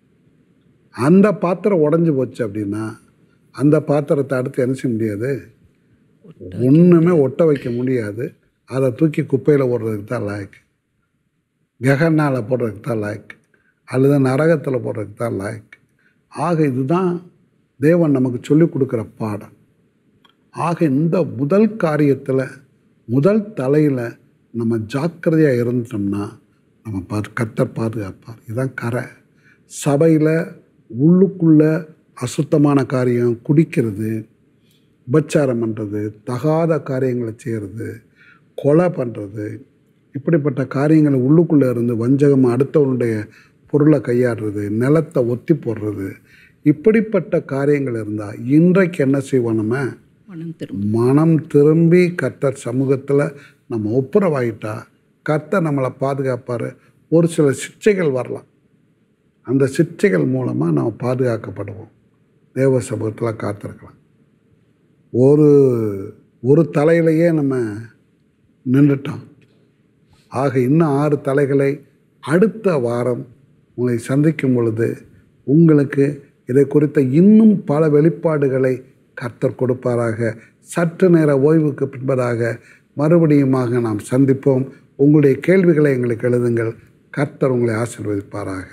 A: அந்த பாத்திரம் உடஞ்சி போச்சு அப்படின்னா அந்த பாத்திரத்தை அடுத்து என்ன செய்ய முடியாது ஒன்றுமே ஒட்ட வைக்க முடியாது அதை தூக்கி குப்பையில் போடுறதுக்கு தான் லாய்க்கு கெகன்னால போடுறதுக்கு தான் லாய்க்கு அல்லது நரகத்தில் போடுறதுக்கு தான் லாய்க்கு ஆக இதுதான் தேவன் நமக்கு சொல்லிக் கொடுக்குற பாடம் ஆக இந்த முதல் காரியத்தில் முதல் தலையில் நம்ம ஜாக்கிரதையாக இருந்துட்டோம்னா நம்ம பா கத்தர் பாதுகாப்பார் இதுதான் கரை சபையில் உள்ளுக்குள்ள அசுத்தமான காரியம் குடிக்கிறது உபச்சாரம் பண்ணுறது தகாத காரியங்களை செய்கிறது கொலை பண்ணுறது இப்படிப்பட்ட காரியங்களை உள்ளுக்குள்ளே இருந்து வஞ்சகமாக அடுத்தவனுடைய பொருளை கையாடுறது நிலத்தை ஒத்தி போடுறது இப்படிப்பட்ட காரியங்கள் இருந்தால் இன்றைக்கு என்ன செய்வோம் நம்ம
B: மனம் திரும்ப
A: மனம் திரும்பி கர்த்தர் சமூகத்தில் நம்ம ஒப்புரவாயிட்டா கர்த்தர் நம்மளை பாதுகாப்பார் ஒரு சில சிக்ஷைகள் வரலாம் அந்த சிக்ஷைகள் மூலமாக நம்ம பாதுகாக்கப்படுவோம் தேவ சமூகத்தில் காத்திருக்கலாம் ஒரு ஒரு தலையிலேயே நம்ம நின்றுட்டோம் ஆக இன்னும் ஆறு தலைகளை அடுத்த வாரம் உங்களை சந்திக்கும் பொழுது உங்களுக்கு இதை குறித்த இன்னும் பல வெளிப்பாடுகளை கர்த்தர் கொடுப்பாராக சற்று நேர ஓய்வுக்கு பின்பதாக மறுபடியுமாக நாம் சந்திப்போம் உங்களுடைய கேள்விகளை எங்களுக்கு எழுதுங்கள் கர்த்தர் உங்களை ஆசீர்வதிப்பாராக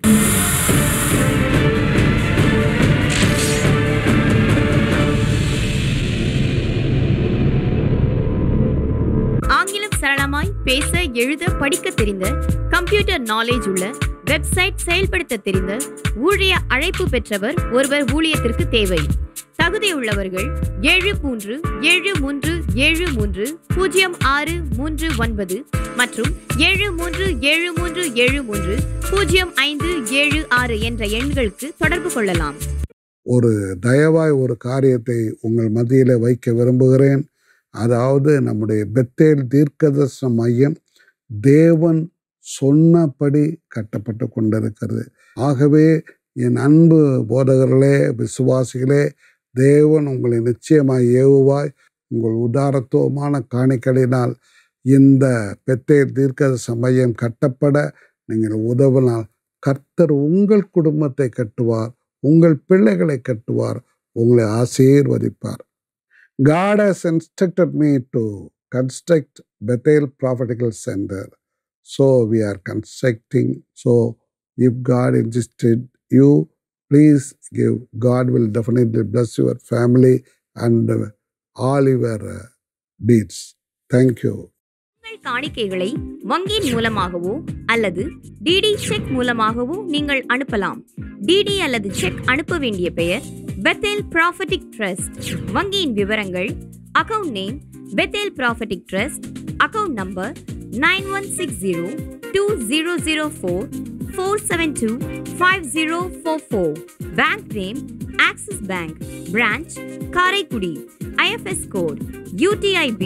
C: ஆங்கிலம் சரளமாய் பேச எழுத படிக்க தெரிந்த கம்ப்யூட்டர் நாலேஜ் உள்ள வெப்சைட் செயல்படுத்த தெரிந்த ஊழிய அழைப்பு பெற்றவர் ஒருவர் ஊழியத்திற்கு தேவை தகுதியுள்ளவர்கள் ஏழு மூன்று ஏழு மூன்று ஏழு மூன்று பூஜ்ஜியம் ஆறு மூன்று ஒன்பது மற்றும் ஏழு மூன்று ஏழு மூன்று ஏழு மூன்று பூஜ்ஜியம் ஐந்து ஏழு ஆறு என்ற எண்களுக்கு தொடர்பு கொள்ளலாம்
A: ஒரு தயவாய் ஒரு காரியத்தை உங்கள் மத்தியில் வைக்க விரும்புகிறேன் அதாவது நம்முடைய பெத்தேல் தீர்க்கதர்சன மையம் தேவன் சொன்னபடி கட்டப்பட்டு கொண்டிருக்கிறது ஆகவே என் அன்பு போதகர்களே விசுவாசிகளே தேவன் உங்களை நிச்சயமாய் ஏவுவாய் உங்கள் உதாரத்துவமான காணிக்கைகளினால் இந்த பெத்தேர் தீர்க்க சமயம் கட்டப்பட நீங்கள் உதவினால் கர்த்தர் உங்கள் குடும்பத்தை கட்டுவார் உங்கள் பிள்ளைகளை கட்டுவார் உங்களை ஆசீர்வதிப்பார் God has instructed me to construct Bethel Prophetical Center. So we are constructing. So if God insisted you, please give. God will definitely bless your family and uh, all your uh, deeds. Thank you.
C: உங்கள் காணிக்கைகளை வங்கியின் மூலமாகவோ அல்லது டிடி செக் மூலமாகவோ நீங்கள் அனுப்பலாம் டிடி அல்லது செக் அனுப்ப வேண்டிய பெயர் பெத்தேல் ப்ராஃபட்டிக் ட்ரஸ்ட் வங்கியின் விவரங்கள் account name Bethel prophetic trust account number nine one six zero two zero zero four four seven two five zero four four bank name Axis bank branch Karaikudi IFS code UTIB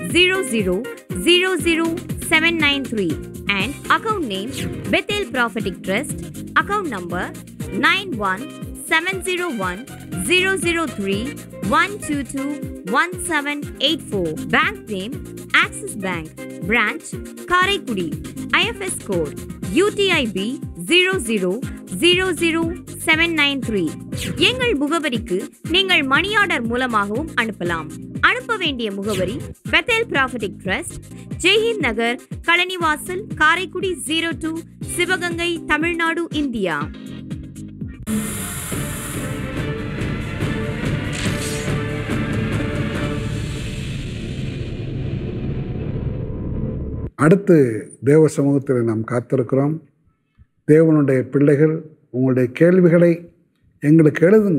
C: 00000793 and account name Bethel Prophetic Trust, account number 91701003-122-1784, bank name Axis Bank, branch Karaikudi, IFS code UTIB 00000793 எங்கள் முகவரிக்கு நீங்கள் மணி ஆர்டர் மூலமாகவும் அனுப்பலாம் அனுப்ப வேண்டிய முகவரி Bethel prophetic trust Jaihind Nagar Kazhanivasal Karaikudi zero two Sivaganga Tamil Nadu India
A: அடுத்து தேவ சமூகத்தில் நாம் காத்திருக்கிறோம் தேவனுடைய பிள்ளைகள் உங்களுடைய கேள்விகளை எங்களுக்கு எழுதுங்க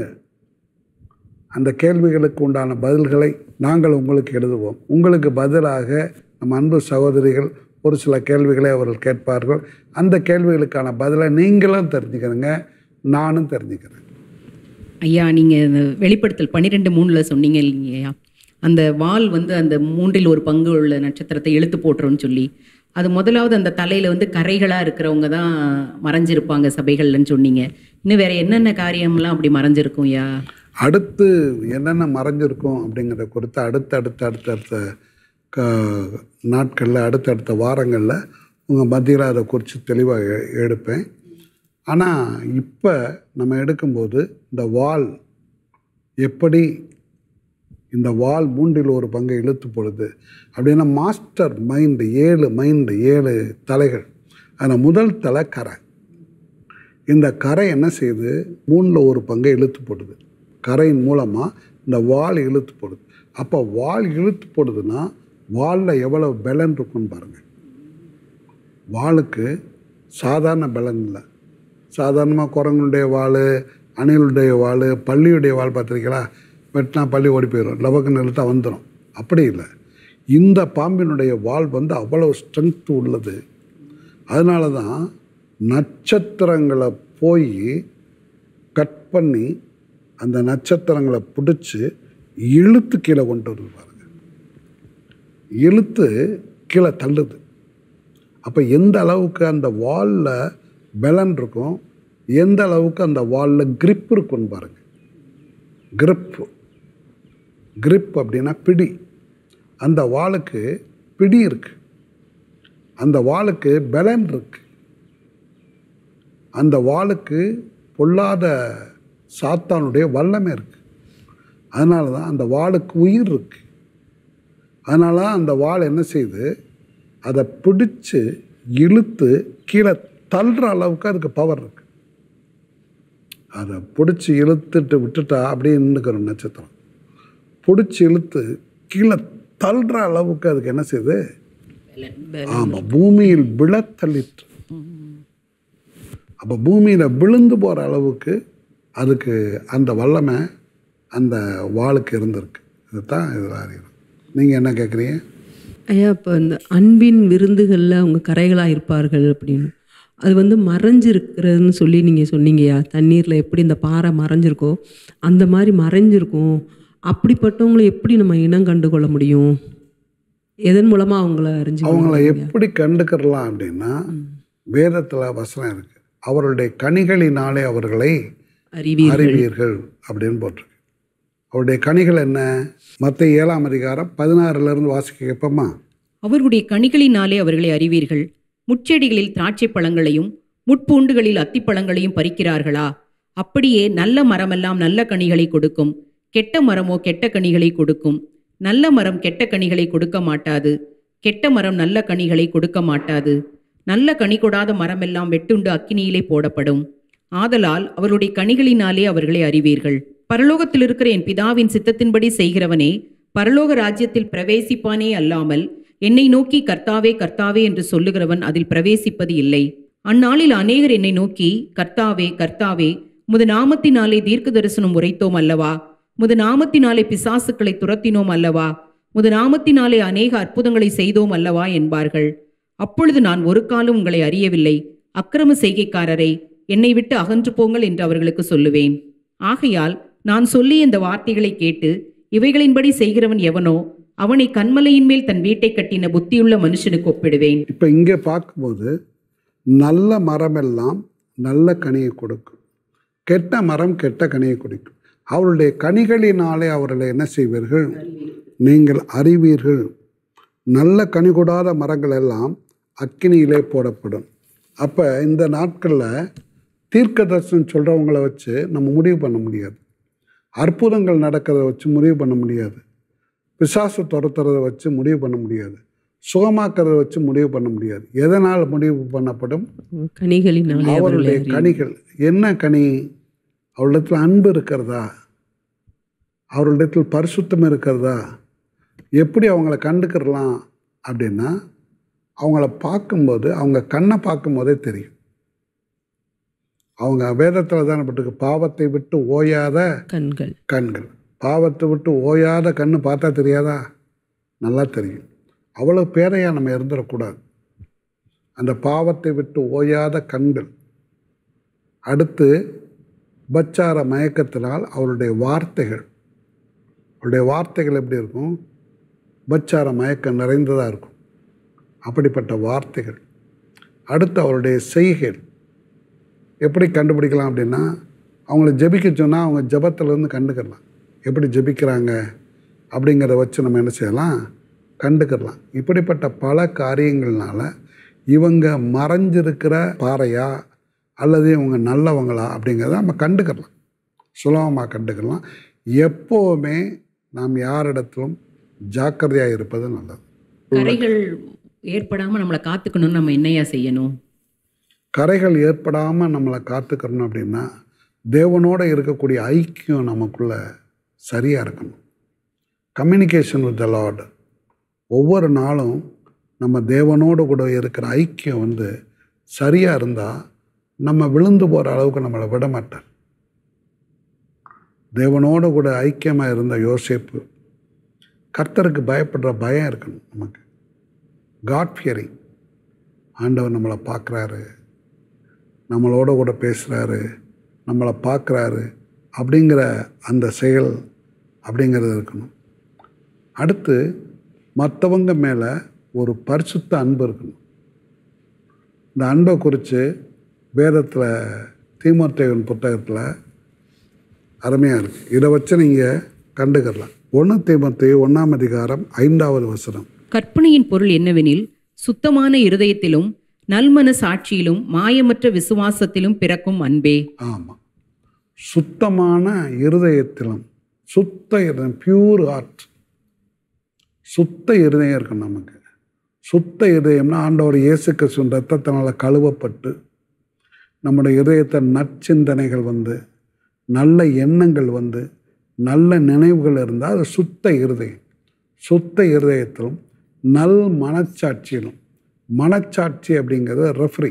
A: அந்த கேள்விகளுக்கு உண்டான பதில்களை நாங்கள் உங்களுக்கு எழுதுவோம் உங்களுக்கு பதிலாக நம் அன்பு சகோதரிகள் ஒரு சில கேள்விகளை அவர்கள் கேட்பார்கள் அந்த கேள்விகளுக்கான பதிலை நீங்களும் தெரிஞ்சுக்கிறங்க நானும் தெரிஞ்சுக்கிறேன்
B: ஐயா நீங்கள் இந்த வெளிப்படுத்தல் பன்னிரெண்டு மூணில் சொன்னீங்க இல்லைங்கய்யா அந்த வால் வந்து அந்த மூன்றில் ஒரு பங்கு உள்ள நட்சத்திரத்தை இழுத்து போட்டுருன்னு சொல்லி அது முதலாவது அந்த தலையில் வந்து கரைகளாக இருக்கிறவங்க தான் மறைஞ்சிருப்பாங்க சபைகள்லன்னு சொன்னீங்க இன்னும் வேற என்னென்ன காரியம்லாம் அப்படி மறைஞ்சிருக்கும் ஐயா
A: அடுத்து என்னென்ன மறைஞ்சிருக்கும் அப்படிங்கிறத குறித்து அடுத்த அடுத்த அடுத்தடுத்த க நாட்களில் அடுத்தடுத்த வாரங்களில் உங்கள் மத்தியில் அதை குறித்து தெளிவாக எ- எடுப்பேன் ஆனால் இப்போ நம்ம எடுக்கும்போது இந்த வால் எப்படி இந்த வால் மூன்றில் ஒரு பங்கை இழுத்து பொழுது அப்படின்னா மாஸ்டர் மைண்டு ஏழு மைண்டு ஏழு தலைகள் அதில் முதல் தலை கரை இந்த கரை என்ன செய்யுது மூணில் ஒரு பங்கை இழுத்து போடுது கரையின் மூலமாக இந்த வால் இழுத்து போடுது அப்போ வால் இழுத்து போடுதுன்னா வாலில் எவ்வளவு பலன் இருக்குன்னு பாருங்கள் வாளுக்கு சாதாரண பலன் இல்லை சாதாரணமாக குரங்குடைய வால் அணிலுடைய வால் பள்ளியுடைய வால் பார்த்துருக்கீங்களா வெட்டினா பள்ளி ஓடி போயிடும் லவக்குன்னு இழுத்தா வந்துடும் அப்படி இல்லை இந்த பாம்பினுடைய வால் வந்து அவ்வளவு ஸ்ட்ரென்த் உள்ளது அதனால தான் நட்சத்திரங்களை போய் கட் பண்ணி அந்த நட்சத்திரங்களை பிடிச்சி இழுத்து கீழே கொண்டு வருது பாருங்க இழுத்து கீழே தள்ளுது அப்போ எந்த அளவுக்கு அந்த வாலில் பலன் இருக்கும் எந்த அளவுக்கு அந்த வாலில் grip இருக்குன்னு பாருங்க grip grip அப்படின்னா பிடி அந்த வாளுக்கு பிடி இருக்கு அந்த வாளுக்கு பலன் இருக்கு அந்த வாளுக்கு பொல்லாத சாத்தானுடைய வல்லமை இருக்கு அதனால தான் அந்த வாளுக்கு உயிர் இருக்கு அதனால தான் அந்த வாள் என்ன செய்யுது அதை பிடிச்சு இழுத்து கீழே தள்ளுற அளவுக்கு அதுக்கு பவர் இருக்கு அதை பிடிச்சி இழுத்துட்டு விட்டுட்டா அப்படியே நின்றுக்கிறோம் நட்சத்திரம் பிடிச்சி இழுத்து கீழே தள்ளுற அளவுக்கு அதுக்கு என்ன செய்யுது ஆமாம் பூமியில் விழத்தள்ளிற்று அப்போ பூமியில் விழுந்து போகிற அளவுக்கு அதுக்கு அந்த வல்லமை அந்த வாளுக்கு இருந்திருக்கு இதுதான் இதில் அறிகிறோம் நீங்கள் என்ன கேட்குறீங்க
D: ஐயா இப்போ இந்த அன்பின் விருந்துகளில் அவங்க கரைகளாக இருப்பார்கள் அப்படின்னு அது வந்து மறைஞ்சிருக்கிறதுன்னு சொல்லி நீங்கள் சொன்னீங்கய்யா தண்ணீரில் எப்படி இந்த பாறை மறைஞ்சிருக்கோ அந்த மாதிரி மறைஞ்சிருக்கும் அப்படிப்பட்டவங்களை எப்படி நம்ம இனம் கண்டு கொள்ள முடியும் எதன் மூலமா அவங்கள அறிஞ்சு
A: அவங்கள எப்படி கண்டுக்கிறலாம் அப்படின்னா வேதத்தில் வசனம் இருக்கு அவருடைய கனிகளினாலே அவர்களை
D: அறிவீர்கள்
A: அறிவீர்கள் அப்படின்னு போட்டிருக்கு அவருடைய கனிகள் என்ன மற்ற ஏழாம் அதிகாரம் பதினாறுல இருந்து வாசிக்க கேட்போமா
B: அவர்களுடைய கனிகளினாலே அவர்களை அறிவீர்கள் முட்செடிகளில் திராட்சை பழங்களையும் முட்பூண்டுகளில் அத்திப்பழங்களையும் பறிக்கிறார்களா அப்படியே நல்ல மரமெல்லாம் நல்ல கனிகளை கொடுக்கும் கெட்ட மரமோ கெட்ட கனிகளை கொடுக்கும் நல்ல மரம் கெட்ட கனிகளை கொடுக்க மாட்டாது கெட்ட மரம் நல்ல கனிகளை கொடுக்க மாட்டாது நல்ல கனி கொடாத மரமெல்லாம் வெட்டுண்டு அக்கினியிலே போடப்படும் ஆதலால் அவருடைய கனிகளினாலே அவர்களை அறிவீர்கள் பரலோகத்தில் இருக்கிற என் பிதாவின் சித்தத்தின்படி செய்கிறவனே பரலோக ராஜ்யத்தில் பிரவேசிப்பானே அல்லாமல் என்னை நோக்கி கர்த்தாவே கர்த்தாவே என்று சொல்லுகிறவன் அதில் பிரவேசிப்பது இல்லை அந்நாளில் அநேகர் என்னை நோக்கி கர்த்தாவே கர்த்தாவே முது நாமத்தினாலே தீர்க்க தரிசனம் உரைத்தோம் அல்லவா முது நாமத்தினாலே பிசாசுக்களை துரத்தினோம் அல்லவா முது நாமத்தினாலே அநேக அற்புதங்களை செய்தோம் அல்லவா என்பார்கள் அப்பொழுது நான் ஒரு காலம் உங்களை அறியவில்லை அக்கிரம செய்கைக்காரரை என்னை விட்டு அகன்று போங்கள் என்று அவர்களுக்கு சொல்லுவேன் ஆகையால் நான் சொல்லிய இந்த வார்த்தைகளை கேட்டு இவைகளின்படி செய்கிறவன் எவனோ அவனை கண்மலையின் மேல் தன் வீட்டை கட்டின புத்தியுள்ள மனுஷனுக்கு ஒப்பிடுவேன்
A: இப்போ இங்கே பார்க்கும்போது நல்ல மரமெல்லாம் நல்ல கனியை கொடுக்கும் கெட்ட மரம் கெட்ட கனியை கொடுக்கும் அவருடைய கனிகளினாலே அவர்களை என்ன செய்வீர்கள் நீங்கள் அறிவீர்கள் நல்ல கனி கொடாத மரங்கள் எல்லாம் அக்கினியிலே போடப்படும் அப்போ இந்த நாட்களில் தீர்க்க தரிசனம் சொல்கிறவங்கள வச்சு நம்ம முடிவு பண்ண முடியாது அற்புதங்கள் நடக்கிறத வச்சு முடிவு பண்ண முடியாது பிசாசு துரத்துறதை வச்சு முடிவு பண்ண முடியாது சுகமாக்கிறத வச்சு முடிவு பண்ண முடியாது எதனால் முடிவு பண்ணப்படும்
D: கனிகளினாலே அவர்களை
A: அவருடைய
D: அறிவீர்கள்.
A: கனிகள் என்ன கனி அவரிடத்தில் அன்பு இருக்கிறதா அவரிடத்தில் பரிசுத்தம் இருக்கிறதா எப்படி அவங்கள கண்டுக்கிறலாம் அப்படின்னா அவங்கள பார்க்கும்போது அவங்க கண்ணை பார்க்கும்போதே தெரியும் அவங்க வேதத்தில் தானே பட்டிருக்கு பாவத்தை விட்டு ஓயாத
D: கண்கள்
A: கண்கள் பாவத்தை விட்டு ஓயாத கண்ணு பார்த்தா தெரியாதா நல்லா தெரியும் அவ்வளோ பேரையாக நம்ம இருந்துடக்கூடாது அந்த பாவத்தை விட்டு ஓயாத கண்கள் அடுத்து உபச்சார மயக்கத்தினால் அவருடைய வார்த்தைகள் அவருடைய வார்த்தைகள் எப்படி இருக்கும் உபச்சார மயக்கம் நிறைந்ததாக இருக்கும் அப்படிப்பட்ட வார்த்தைகள் அடுத்து அவருடைய செய்கைகள் எப்படி கண்டுபிடிக்கலாம் அப்படின்னா அவங்கள ஜெபிக்க சொன்னால் அவங்க ஜெபத்திலேருந்து கண்டுக்கிடலாம் எப்படி ஜெபிக்கிறாங்க அப்படிங்கிறத வச்சு நம்ம என்ன செய்யலாம் கண்டுக்கிடலாம் இப்படிப்பட்ட பல காரியங்கள்னால இவங்க மறைஞ்சிருக்கிற பாறையா அல்லது இவங்க நல்லவங்களா அப்படிங்கிறத நம்ம கண்டுக்கிடலாம் சுலபமாக கண்டுக்கலாம் எப்போவுமே நாம் யாரிடத்திலும் ஜாக்கிரதையாக இருப்பது நல்லது
B: கரைகள் ஏற்படாம நம்மளை காத்துக்கணும்னு நம்ம என்னையா செய்யணும்
A: கரைகள் ஏற்படாமல் நம்மளை காத்துக்கிறணும் அப்படின்னா தேவனோட இருக்கக்கூடிய ஐக்கியம் நமக்குள்ள சரியாக இருக்கணும் கம்யூனிகேஷன் வித் த லார்டு ஒவ்வொரு நாளும் நம்ம தேவனோடு கூட இருக்கிற ஐக்கியம் வந்து சரியாக இருந்தால் நம்ம விழுந்து போகிற அளவுக்கு நம்மளை விட மாட்டார் தேவனோடு கூட ஐக்கியமாக இருந்த யோசேப்பு கர்த்தருக்கு பயப்படுற பயம் இருக்கணும் நமக்கு காட் ஃபியரிங் ஆண்டவர் நம்மளை பார்க்குறாரு நம்மளோட கூட பேசுகிறாரு நம்மளை பார்க்குறாரு அப்படிங்கிற அந்த செயல் அப்படிங்கிறது இருக்கணும் அடுத்து மற்றவங்க மேலே ஒரு பரிசுத்த அன்பு இருக்கணும் இந்த அன்பை குறித்து வேதத்தில் தீமோத்தேவன் புத்தகத்தில் அருமையாக இருக்குது இதை வச்சு நீங்கள் கண்டுக்கலாம் ஒன்று தீமத்தை ஒன்றாம் அதிகாரம் ஐந்தாவது வசனம்
B: கற்பனையின் பொருள் என்னவெனில் சுத்தமான இருதயத்திலும் நல்மன சாட்சியிலும் மாயமற்ற விசுவாசத்திலும் பிறக்கும் அன்பே
A: ஆமாம் சுத்தமான இருதயத்திலும் சுத்த இருதயம் பியூர் ஹார்ட் சுத்த இருதயம் இருக்கும் நமக்கு சுத்த இதயம்னா ஆண்டவர் இயேசு கிறிஸ்துவின் ரத்தத்தினால் கழுவப்பட்டு நம்முடைய இதயத்தை நற்சிந்தனைகள் வந்து நல்ல எண்ணங்கள் வந்து நல்ல நினைவுகள் இருந்தால் அது சுத்த இருதயம் சுத்த இருதயத்திலும் நல் மனச்சாட்சியிலும் மனச்சாட்சி அப்படிங்கிறது ரெஃப்ரி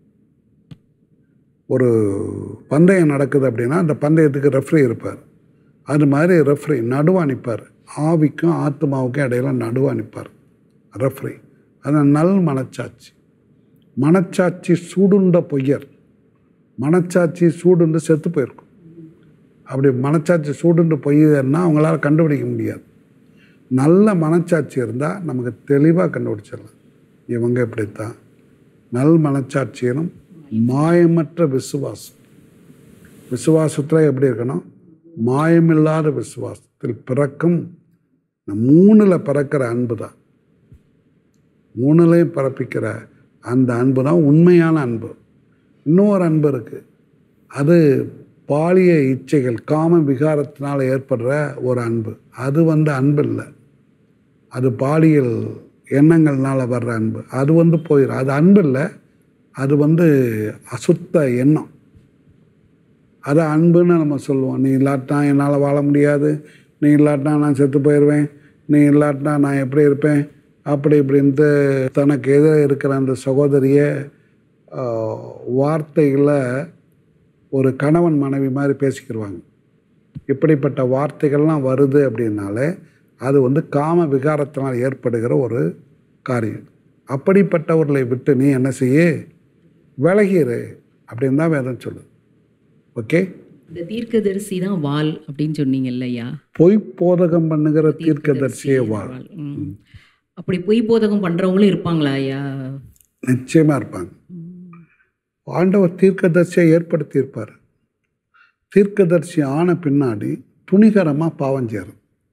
A: ஒரு பந்தயம் நடக்குது அப்படின்னா அந்த பந்தயத்துக்கு ரெஃப்ரி இருப்பார் அது மாதிரி ரெஃப்ரி நடுவா நிற்பார் ஆவிக்கும் ஆத்மாவுக்கும் இடையில நடுவா நிற்பார் ரெஃப்ரி அது நல் மனச்சாட்சி மனச்சாட்சி சூடுண்ட பொய்யர் மனச்சாட்சி சூடுண்டு செத்து போயிருக்கும் அப்படி மனச்சாட்சி சூடுண்டு பொய்யர்னா அவங்களால கண்டுபிடிக்க முடியாது நல்ல மனச்சாட்சி இருந்தால் நமக்கு தெளிவாக கண்டுபிடிச்சிடலாம் இவங்க இப்படித்தான் நல் மனச்சாட்சியிலும் மாயமற்ற விசுவாசம் விசுவாசத்தில் எப்படி இருக்கணும் மாயமில்லாத விசுவாசத்தில் பிறக்கும் இந்த மூணில் பிறக்கிற அன்பு தான் மூணுலையும் பிறப்பிக்கிற அந்த அன்பு தான் உண்மையான அன்பு இன்னொரு அன்பு இருக்குது அது பாலிய இச்சைகள் காம விகாரத்தினால் ஏற்படுற ஒரு அன்பு அது வந்து அன்பு இல்லை அது பாலியல் எண்ணங்கள்னால வர்ற அன்பு அது வந்து போயிடும் அது அன்பு இல்லை அது வந்து அசுத்த எண்ணம் அது அன்புன்னு நம்ம சொல்லுவோம் நீ இல்லாட்டினா என்னால் வாழ முடியாது நீ இல்லாட்டினா நான் செத்து போயிடுவேன் நீ இல்லாட்டினா நான் எப்படி இருப்பேன் அப்படி இப்படின்ட்டு தனக்கு எதிராக இருக்கிற அந்த சகோதரியை வார்த்தைகளை ஒரு கணவன் மனைவி மாதிரி பேசிக்கிடுவாங்க இப்படிப்பட்ட வார்த்தைகள்லாம் வருது அப்படின்னாலே அது வந்து காம விகாரத்தினால் ஏற்படுகிற ஒரு காரியம் அப்படிப்பட்டவர்களை விட்டு நீ என்ன செய்ய விலகிரு அப்படின்னு தான் வேதம் சொல்லுது ஓகே
B: இந்த தீர்க்கதரிசி தான் வால் அப்படின்னு சொன்னீங்கல்ல ஐயா
A: பொய் போதகம் பண்ணுகிற தீர்க்கதரிசியே வாழ்
B: வாள். ம். அப்படி பொய் போதகம் பண்றவங்களும் இருப்பாங்களா ஐயா
A: நிச்சயமாக இருப்பாங்க ஆண்டவர் தீர்க்கதரிசியை ஏற்படுத்தியிருப்பார் தீர்க்கதரிசி ஆன பின்னாடி துணிகரமாக பாவம் செய்கிறது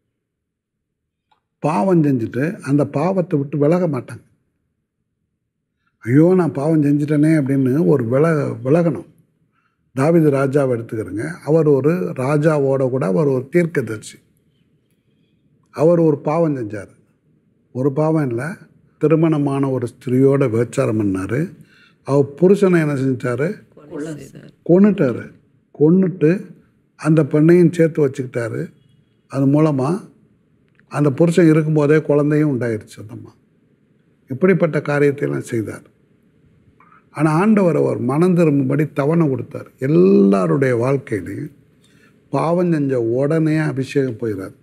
A: பாவம் செஞ்சுட்டு அந்த பாவத்தை விட்டு விலக மாட்டாங்க ஐயோ நான் பாவம் செஞ்சிட்டேனே அப்படின்னு ஒரு வில விலகணும் தாவீது ராஜாவை எடுத்துக்கிறேங்க அவர் ஒரு ராஜாவோட கூட அவர் ஒரு தீர்க்கதரிசி அவர் ஒரு பாவம் செஞ்சார் ஒரு பாவம் இல்லை திருமணமான ஒரு ஸ்திரியோட விபச்சாரம் பண்ணார் அவர் புருஷனை என்ன செஞ்சார் கொன்னுட்டாரு கொன்னுட்டு அந்த பெண்ணையும் சேர்த்து வச்சுக்கிட்டாரு அது மூலமாக அந்த புருஷன் இருக்கும்போதே குழந்தையும் உண்டாயிருச்சு அந்தம்மா இப்படிப்பட்ட காரியத்தையெல்லாம் செய்தார் ஆனால் ஆண்டவர் அவர் மனம் திரும்பும்படி தவணை கொடுத்தார் எல்லாருடைய வாழ்க்கையிலையும் பாவம் செஞ்ச உடனே அபிஷேகம் போயிடார்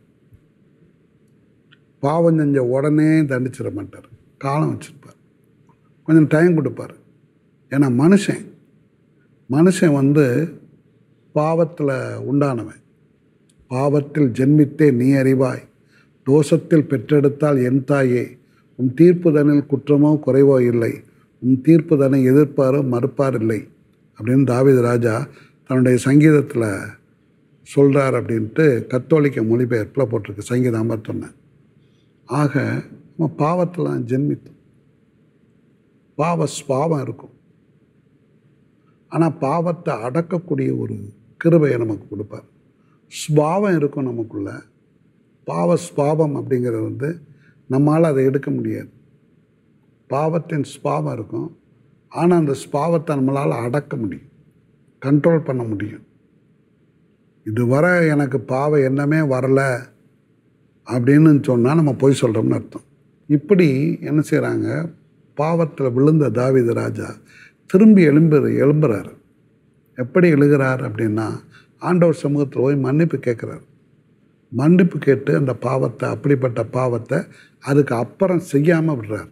A: பாவம் செஞ்ச உடனே தண்டிச்சிட மாட்டார் காலம் வச்சுருப்பார் கொஞ்சம் டைம் கொடுப்பார் ஏன்னா மனுஷன் மனுஷன் வந்து பாவத்தில் உண்டானவன் பாவத்தில் ஜென்மித்தே நீ அறிவாய் தோஷத்தில் பெற்றெடுத்தால் என் தாயே உன் தீர்ப்புதனில் குற்றமோ குறைவோ இல்லை உன் தீர்ப்புதனை எதிர்ப்பாரோ மறுப்பார் இல்லை அப்படின்னு தாவீது ராஜா தன்னுடைய சங்கீதத்தில் சொல்கிறார் அப்படின்ட்டு கத்தோலிக்க மொழிபெயர்ப்பில் போட்டிருக்கு சங்கீதம் ஐம்பத்தொன்று ஆக நம்ம பாவத்தில் ஜென்மித்தோம் பாவ ஸ்பாவம் இருக்கும் ஆனால் பாவத்தை அடக்கக்கூடிய ஒரு கிருபையை நமக்கு கொடுப்பார் ஸ்பாவம் இருக்கும் நமக்குள்ள பாவ ஸ்பாவம் அப்படிங்கிறது வந்து நம்மால் அதை எடுக்க முடியாது பாவத்தின் ஸ்பாவம் இருக்கும் ஆனால் அந்த ஸ்பாவத்தை நம்மளால் அடக்க முடியும் கண்ட்ரோல் பண்ண முடியும் இதுவரை எனக்கு பாவ எண்ணமே வரலை அப்படின்னு சொன்னால் நம்ம பொய் சொல்கிறோம்னு அர்த்தம் இப்படி என்ன செய்கிறாங்க பாவத்தில் விழுந்த தாவீது ராஜா திரும்பி எழும்பு எழும்புறாரு எப்படி எழுகிறார் அப்படின்னா ஆண்டவர் சமூகத்தில் போய் மன்னிப்பு கேட்குறாரு மன்னிப்பு கேட்டு அந்த பாவத்தை அப்படிப்பட்ட பாவத்தை அதுக்கு அப்புறம் செய்யாமல் விடுறார்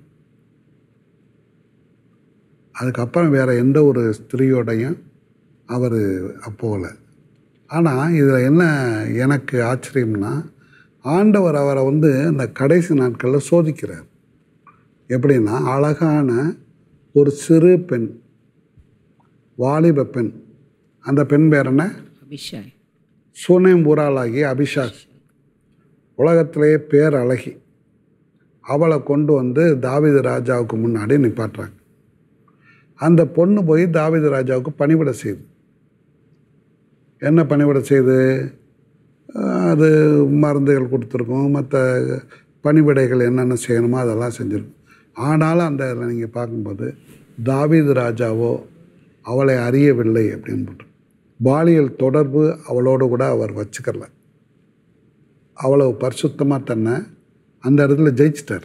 A: அதுக்கப்புறம் வேறு எந்த ஒரு ஸ்திரீயோடையும் அவர் போகல ஆனால் இதில் என்ன எனக்கு ஆச்சரியம்னா ஆண்டவர் அவரை வந்து இந்த கடைசி நாட்களில் சோதிக்கிறார் எப்படின்னா அழகான ஒரு சிறு பெண் வாலிப பெண் அந்த பெண் பேர் என்ன
B: அபிஷாய்
A: சுனேம் ஊராளாகி அபிஷாக் உலகத்திலேயே பேர் அழகி அவளை கொண்டு வந்து தாவீது ராஜாவுக்கு முன்னாடி நிப்பாட்டுறாங்க அந்த பொண்ணு போய் தாவீது ராஜாவுக்கு பணிவிட செய்யுது என்ன பணிவிட செய்யுது அஹ் அது மருந்துகள் கொடுத்துருக்கோம் மற்ற பணிவிடைகள் என்னென்ன செய்யணுமோ அதெல்லாம் செஞ்சுருக்கும் ஆனாலும் அந்த இதில் நீங்கள் பார்க்கும்போது தாவீது ராஜாவோ அவளை அறியவில்லை அப்படின்னு போட்டு பாலியல் தொடர்பு அவளோடு கூட அவர் வச்சுக்கல அவ்வளவு பரிசுத்தமாக தன்னை அந்த இடத்துல ஜெயிச்சிட்டார்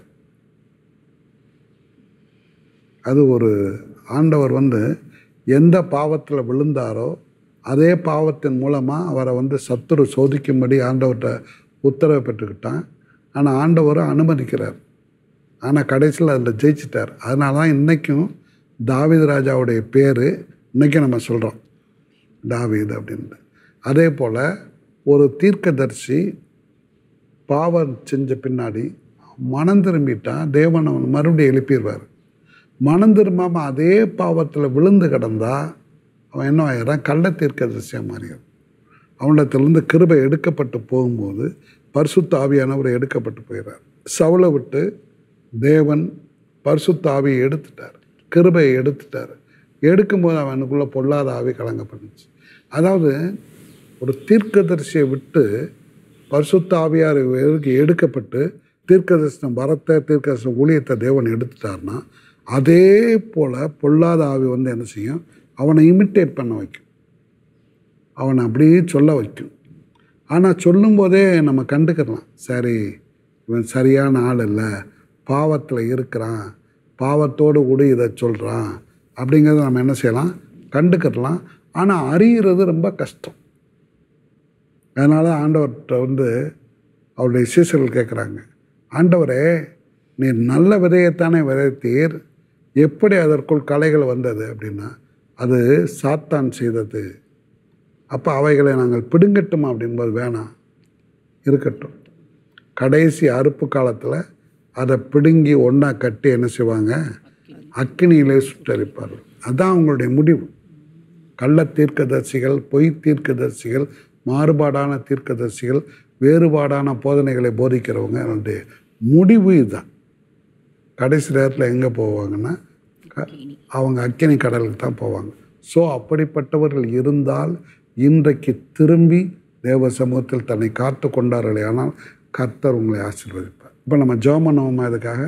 A: அது ஒரு ஆண்டவர் வந்து எந்த பாவத்தில் விழுந்தாரோ அதே பாவத்தின் மூலமாக அவரை வந்து சத்துரு சோதிக்கும்படி ஆண்டவர்கிட்ட உத்தரவு பெற்றுக்கிட்டான் ஆனால் ஆண்டவரும் அனுமதிக்கிறார் ஆனால் கடைசியில் அதில் ஜெயிச்சிட்டார் அதனால தான் இன்றைக்கும் தாவீது ராஜாவுடைய பேர் இன்றைக்கும் நம்ம சொல்கிறோம் தாவீது அப்படின்ட்டு அதே போல் ஒரு தீர்க்கதரிசி பாவம் செஞ்ச பின்னாடி மனம் திரும்பிட்டா தேவன் அவன் மறுபடியும் எழுப்பிடுவார் மனம் திரும்பாமல் அதே பாவத்தில் விழுந்து கிடந்தா அவன் என்ன ஆயிடுறான் கள்ள தீர்க்கதரிசியாக மாறிடுறான் அவனிடத்திலிருந்து கிருபை எடுக்கப்பட்டு போகும்போது பரிசுத்த ஆவியானவர் எடுக்கப்பட்டு போயிடுறார் சவுளை விட்டு தேவன் பரிசுத்த ஆவியை எடுத்துட்டார் கிருபையை எடுத்துட்டார் எடுக்கும்போது அவனுக்குள்ளே பொல்லாத ஆவி கலங்கப்பட்டுச்சு அதாவது ஒரு தீர்க்கதரிசியை விட்டு பரிசுத்த ஆவியார் இவருக்கு எடுக்கப்பட்டு தீர்க்கதரிசனம் வரத்தை தீர்க்கதரிசனம் ஊழியத்தை தேவன் எடுத்துட்டார்னா அதே போல் பொல்லாத ஆவி வந்து என்ன செய்யும் அவனை இமிட்டேட் பண்ண வைக்கும் அவனை அப்படியே சொல்ல வைக்கும் ஆனால் சொல்லும்போதே நம்ம கண்டுக்கிடலாம் சரி இவன் சரியான ஆள் இல்லை பாவத்தில் இருக்கிறான் பாவத்தோடு கூட இதை சொல்கிறான் அப்படிங்கிறத நம்ம என்ன செய்யலாம் கண்டுக்கிடலாம் ஆனால் அறிகிறது ரொம்ப கஷ்டம் அதனால் ஆண்டவர்கிட்ட வந்து அவருடைய சீசர்கள் கேட்குறாங்க ஆண்டவரே நீர் நல்ல விதையைத்தானே விதைத்தீர் எப்படி அதற்குள் கலைகள் வந்தது அப்படின்னா அது சாத்தான் செய்தது அப்போ அவைகளை நாங்கள் பிடுங்கட்டுமா அப்படின்பது வேணாம் இருக்கட்டும் கடைசி அறுப்பு காலத்தில் அதை பிடுங்கி ஒன்றா கட்டி என்ன செய்வாங்க அக்கினியிலே சுட்டரிப்பார்கள் அதுதான் அவங்களுடைய முடிவு கள்ள தீர்க்கதரிசிகள் பொய் தீர்க்கதரிசிகள் மாறுபாடான தீர்க்கதரிசிகள் வேறுபாடான போதனைகளை போதிக்கிறவங்க என்னுடைய முடிவு இதுதான் கடைசி நேரத்தில் எங்கே போவாங்கன்னா க- அவங்க அக்கினி கடலுக்கு தான் போவாங்க ஸோ அப்படிப்பட்டவர்கள் இருந்தால் இன்றைக்கு திரும்பி தேவ சமூகத்தில் தன்னை காத்து கொண்டார்களே ஆனால் கர்த்தர் உங்களை ஆசீர்வதிப்பார் இப்போ நம்ம ஜோமனோமா இதுக்காக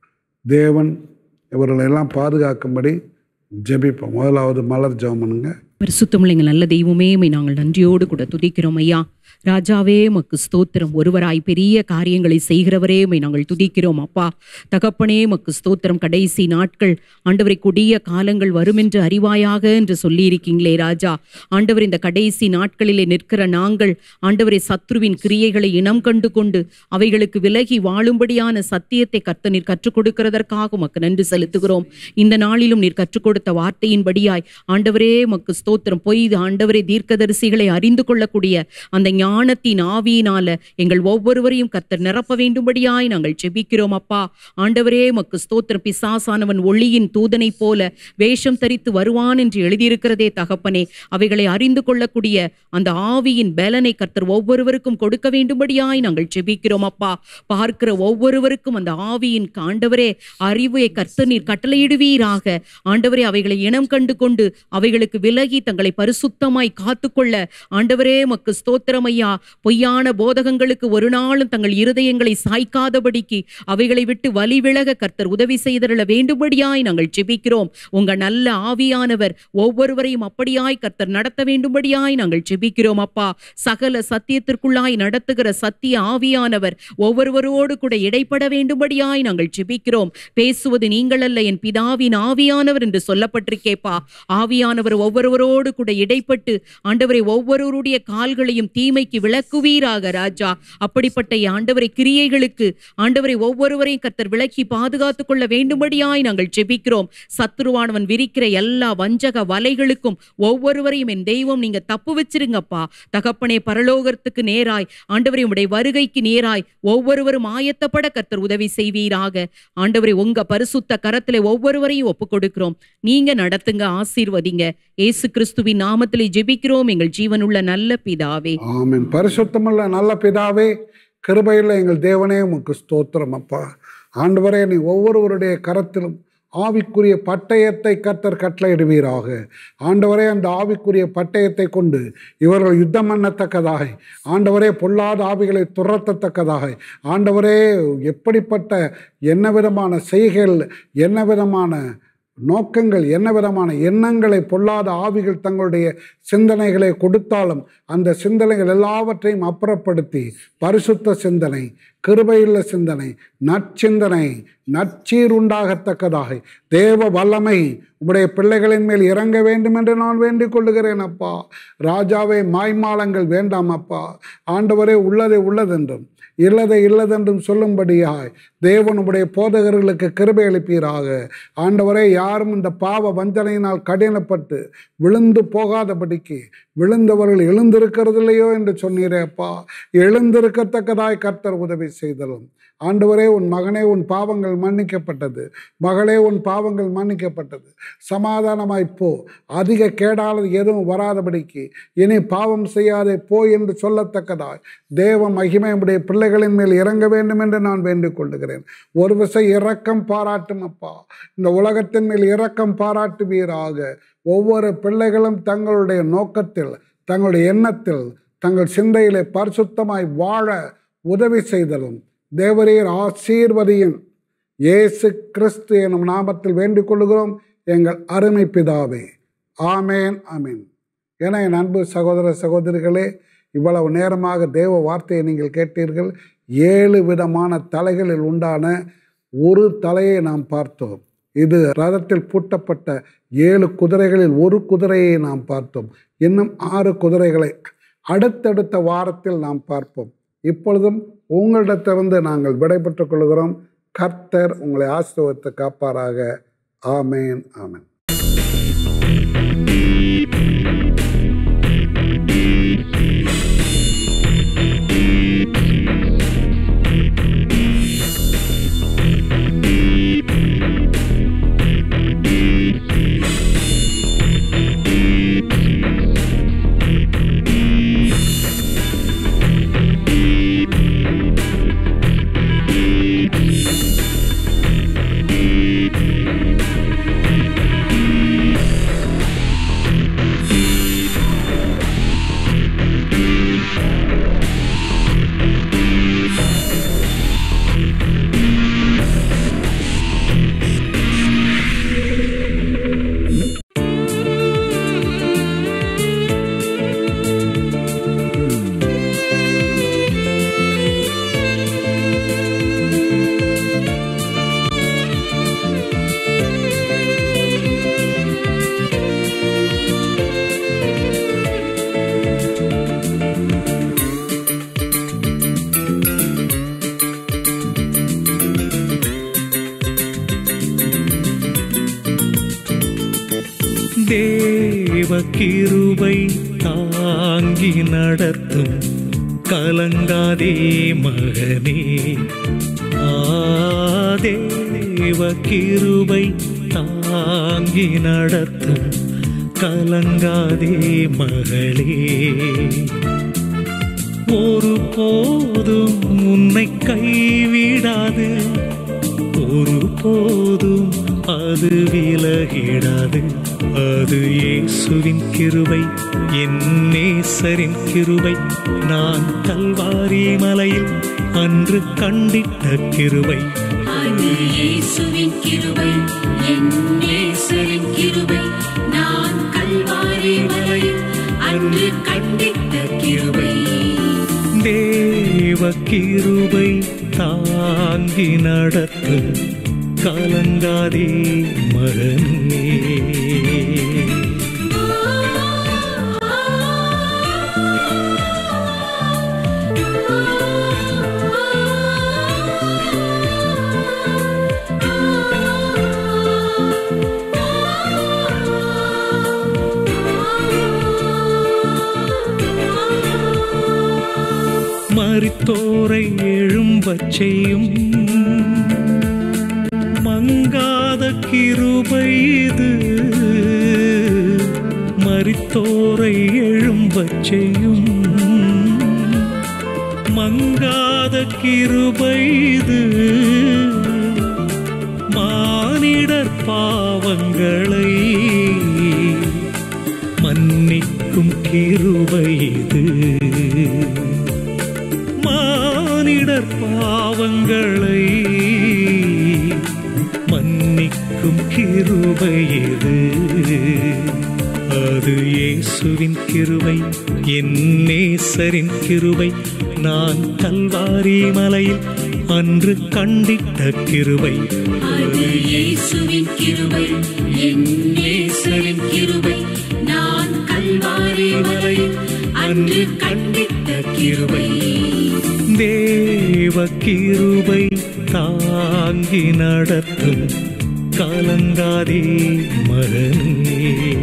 A: தேவன் இவர்களை எல்லாம் பாதுகாக்கும்படி ஜெபிப்போம் முதலாவது மலர் ஜெபமனுங்க
B: பரிசுத்தமுள்ள எங்கள் நல்ல தெய்வமே உம்மை நாங்கள் நன்றியோடு கூட துதிக்கிறோம் ஐயா ராஜாவே மக்கு ஸ்தோத்திரம் ஒருவராய் பெரிய காரியங்களை செய்கிறவரே உம்மை நாங்கள் துதிக்கிறோம் அப்பா தகப்பனே மக்கு ஸ்தோத்திரம் கடைசி நாட்கள் ஆண்டவரை கொடிய காலங்கள் வருமென்று அறிவாயாக என்று சொல்லியிருக்கீங்களே ராஜா ஆண்டவர் இந்த கடைசி நாட்களிலே நிற்கிற நாங்கள் ஆண்டவரை சத்ருவின் கிரியைகளை இனம் கண்டு கொண்டு அவைகளுக்கு விலகி வாழும்படியான சத்தியத்தை கர்த்த நீர் கற்றுக் கொடுக்கிறதற்காக உமக்கு நன்றி செலுத்துகிறோம் இந்த நாளிலும் நீர் கற்றுக் கொடுத்த வார்த்தையின்படியாய் ஆண்டவரே மக்கு ஸ்தோத்திரம் பொய் ஆண்டவரே தீர்க்கதரிசிகளை அறிந்து கொள்ளக்கூடிய அந்த ஞானத்தின் ஆவியினால எங்கள் ஒவ்வொருவரையும் கர்த்தர் நிரப்ப வேண்டும்படியாய் நாங்கள் ஜெபிக்கிறோம் அப்பா ஆண்டவரே மக்கு ஸ்தோத்திரம் பிசாசானவன் ஒளியின் தூதனைப் போல வேஷம் தரித்து வருவான் என்று எழுதியிருக்கிறதே தகப்பனே அவைகளை அறிந்து கொள்ளக்கூடிய அந்த ஆவியின் பலனை கர்த்தர் ஒவ்வொருவருக்கும் கொடுக்க வேண்டும்படியாய் நாங்கள் ஜெபிக்கிறோம் அப்பா பார்க்கிற ஒவ்வொருவருக்கும் அந்த ஆவியின் ஆண்டவரே அறிவை கர்த்தர் நீர் கட்டளையிடுவீராக ஆண்டவரே அவைகளை இனம் கண்டு கொண்டு அவைகளுக்கு விலகி தங்களை பரிசுத்தமாய் காத்துக்கொள்ள ஆண்டவரே மக்கு ஸ்தோத்திரம் ஐயா பொய்யான போதகங்களுக்கு ஒரு நாளும் தங்கள் இருதயங்களை சாய்க்காதபடிக்கு அவைகளை விட்டு வழி விலக கர்த்தர் உதவி செய்தருள வேண்டும்படியாய் நாங்கள் ஜெபிக்கிறோம் உங்க நல்ல ஆவியானவர் ஒவ்வொருவரையும் அப்படியாய் கர்த்தர் நடத்த வேண்டும்படியாய் நாங்கள் ஜெபிக்கிறோம் அப்பா சகல சத்தியத்திற்குள்ளாய் நடத்துகிற சத்திய ஆவியானவர் ஒவ்வொருவரோடு கூட இடைப்பட வேண்டும்படியாய் நாங்கள் ஜெபிக்கிறோம் பேசுவது நீங்கள் அல்ல என் பிதாவின் ஆவியானவர் என்று சொல்லப்பட்டிருக்கேப்பா ஆவியானவர் ஒவ்வொருவரோடு கூட இடைப்பட்டு ஆண்டவரை ஒவ்வொருவருடைய கால்களையும் தீமைக்கு விளக்குவீராக ராஜா அப்படிப்பட்ட ஆண்டவரை கிரியைகளுக்கு ஆண்டவரை ஒவ்வொருவரையும் கர்த்தர் விலக்கி பாதுகாத்துக் கொள்ள வேண்டும்படியாய் நாங்கள் ஜெபிக்கிறோம் சத்துருவானவன் விரிக்கிற எல்லா வஞ்சக வலைகளுக்கும் ஒவ்வொருவரையும் என் தெய்வம் நீங்க தப்பு வச்சிருங்கப்பா தகப்பனே பரலோகத்துக்கு நேராய் ஆண்டவரை உடைய வருகைக்கு நேராய் ஒவ்வொருவரும் ஆயத்தப்பட கர்த்தர் உதவி செய்வீராக ஆண்டவரை உங்க பரிசுத்த கரத்திலே ஒவ்வொருவரையும் ஒப்பு கொடுக்கிறோம் நீங்க நடத்துங்க ஆசீர்வதிங்க இயேசு கிறிஸ்துவின் நாமத்திலே ஜெபிக்கிறோம் எங்கள் ஜீவனுள்ள நல்ல பிதாவே
A: ஆமென் பரிசுத்தமுள்ள நல்ல பிதாவே கிருபையில் எங்கள் தேவனே உமக்கு ஸ்தோத்திரம் அப்பா ஆண்டவரே நீ ஒவ்வொருவருடைய கரத்திலும் ஆவிக்குரிய பட்டயத்தை கர்த்தர் கட்டளையிடுவீராக ஆண்டவரே அந்த ஆவிக்குரிய பட்டயத்தை கொண்டு இவர்கள் யுத்தம் பண்ணத்தக்கதாக ஆண்டவரே பொல்லாத ஆவிகளை துரத்தத்தக்கதாக ஆண்டவரே எப்படிப்பட்ட என்ன விதமான செய்கைகள் என்ன விதமான நோக்கங்கள் என்ன விதமான எண்ணங்களை பொல்லாத ஆவிகள் தங்களுடைய சிந்தனைகளை கொடுத்தாலும் அந்த சிந்தனைகள் எல்லாவற்றையும் அப்புறப்படுத்தி பரிசுத்த சிந்தனை கிருபையுள்ள சிந்தனை நற்சிந்தனை நற்சீர் உண்டாகத்தக்கதாக தேவ வல்லமை உம்முடைய பிள்ளைகளின் மேல் இறங்க வேண்டும் என்று நான் வேண்டிக் கொள்ளுகிறேன் அப்பா ராஜாவே மாய்மாலங்கள் வேண்டாம் அப்பா ஆண்டவரே உள்ளதை உள்ளதென்றும் இல்லதை இல்லதென்றும் சொல்லும்படியாய் தேவனுடைய போதகர்களுக்கு கிருபை அளிப்பீராக ஆண்டவரே யாரும் இந்த பாவ வஞ்சனையினால் கடினப்பட்டு விழுந்து போகாதபடிக்கு விழுந்தவர்கள் எழுந்திருக்கிறதில்லையோ என்று சொன்னீரே அப்பா எழுந்திருக்கத்தக்கதாய் கர்த்தர் உதவி செய்தலும் ஆண்டவரே உன் மகனே உன் பாவங்கள் மன்னிக்கப்பட்டது மகளே உன் பாவங்கள் மன்னிக்கப்பட்டது சமாதானமாய் போ அதிக கேடானது எதுவும் வராதபடிக்கு இனி பாவம் செய்யாதே போ என்று சொல்லத்தக்கதாய் தேவ மகிமை உடைய பிள்ளைகளின் மேல் இறங்க வேண்டும் என்று நான் வேண்டிக் கொள்ளுகிறேன் ஒரு விசை இரக்கம் பாராட்டும் அப்பா இந்த உலகத்தின் மேல் இரக்கம் பாராட்டுவீராக ஒவ்வொரு பிள்ளைகளும் தங்களுடைய நோக்கத்தில் தங்களுடைய எண்ணத்தில் தங்கள் சிந்தையிலே பரிசுத்தமாய் வாழ உதவி செய்தலும் தேவரீர் ஆசீர்வதியும் இயேசு கிறிஸ்து எனும் நாமத்தில் வேண்டிக் கொள்கிறோம் எங்கள் அருமை பிதாவே ஆமேன் ஆமீன் என என் அன்பு சகோதர சகோதரிகளே இவ்வளவு நேரமாக தேவ வார்த்தையை நீங்கள் கேட்டீர்கள் ஏழு விதமான தலைகளில் உண்டான ஒரு தலையை நாம் பார்த்தோம் இது ரதத்தில் பூட்டப்பட்ட ஏழு குதிரைகளில் ஒரு குதிரையை நாம் பார்த்தோம் இன்னும் ஆறு குதிரைகளை அடுத்தடுத்த வாரத்தில் நாம் பார்ப்போம் இப்பொழுதும் உங்களிடத்திலிருந்து நாங்கள் விடைபெற்றுக் கொள்கிறோம் கர்த்தர் உங்களை ஆசீர்வதித்து காப்பாராக ஆமேன் ஆமேன்
E: தேவ கிருபை தாங்கி நடத்தும் கலங்காதே மகனே ஆதேவ கிருபை தாங்கி நடத்தும் கலங்காதே மகளே ஒரு போதும் உன்னை கைவிடாது ஒரு போதும் அது விலகிடாது அது இயேசுவின் கிருபை என் நேசரின் கிருபை நான் கல்வாரி மலையில் அன்று கண்டிட்ட கிருபை
F: அது இயேசுவின் கிருபை என் நேசரின் கிருபை நான் கல்வாரி மலையில் அன்று கண்டிட்ட கிருபை
E: தேவ கிருபை தாங்கி நடத்து கலங்காதே மகனே மரித்தோரை எழும்பச் செய்யும் மங்காத கிருபை இது மரித்தோரை எழும்பச் செய்யும் மங்காத கிருபை இது மானிடர் பாவங்களை மன்னிக்கும் கிருபை இது மானிடர் பாவங்களை மன்னிக்கும் கிருபை இது அது இயேசுவின் கிருபை என் நேசரின் கிருபை நான் கல்வாரி மலையில் அன்று கண்டிட்ட கிருபை
F: அது இயேசுவின் கிருபை என் நேசரின் கிருபை நான் கல்வாரி மலையில் அன்று கண்டிட்ட கிருபை
E: தேவ கிருபை தாங்கி நடத்தும் கலங்காதே மகனே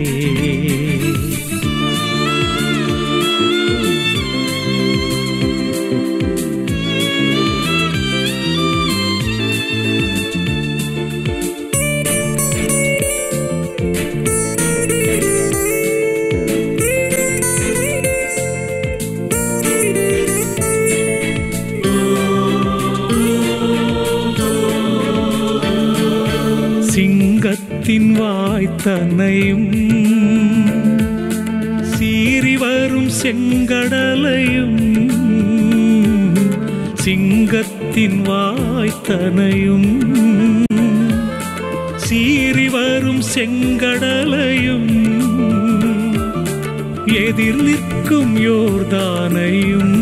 E: சிங்கத்தின் வாய் தன்னையும் சீறி வரும் செங்கடலையும் சிங்கத்தின் வாய் தன்னையும் சீறி வரும் செங்கடலையும் எதிர் நிற்கும் யோர்தானையும்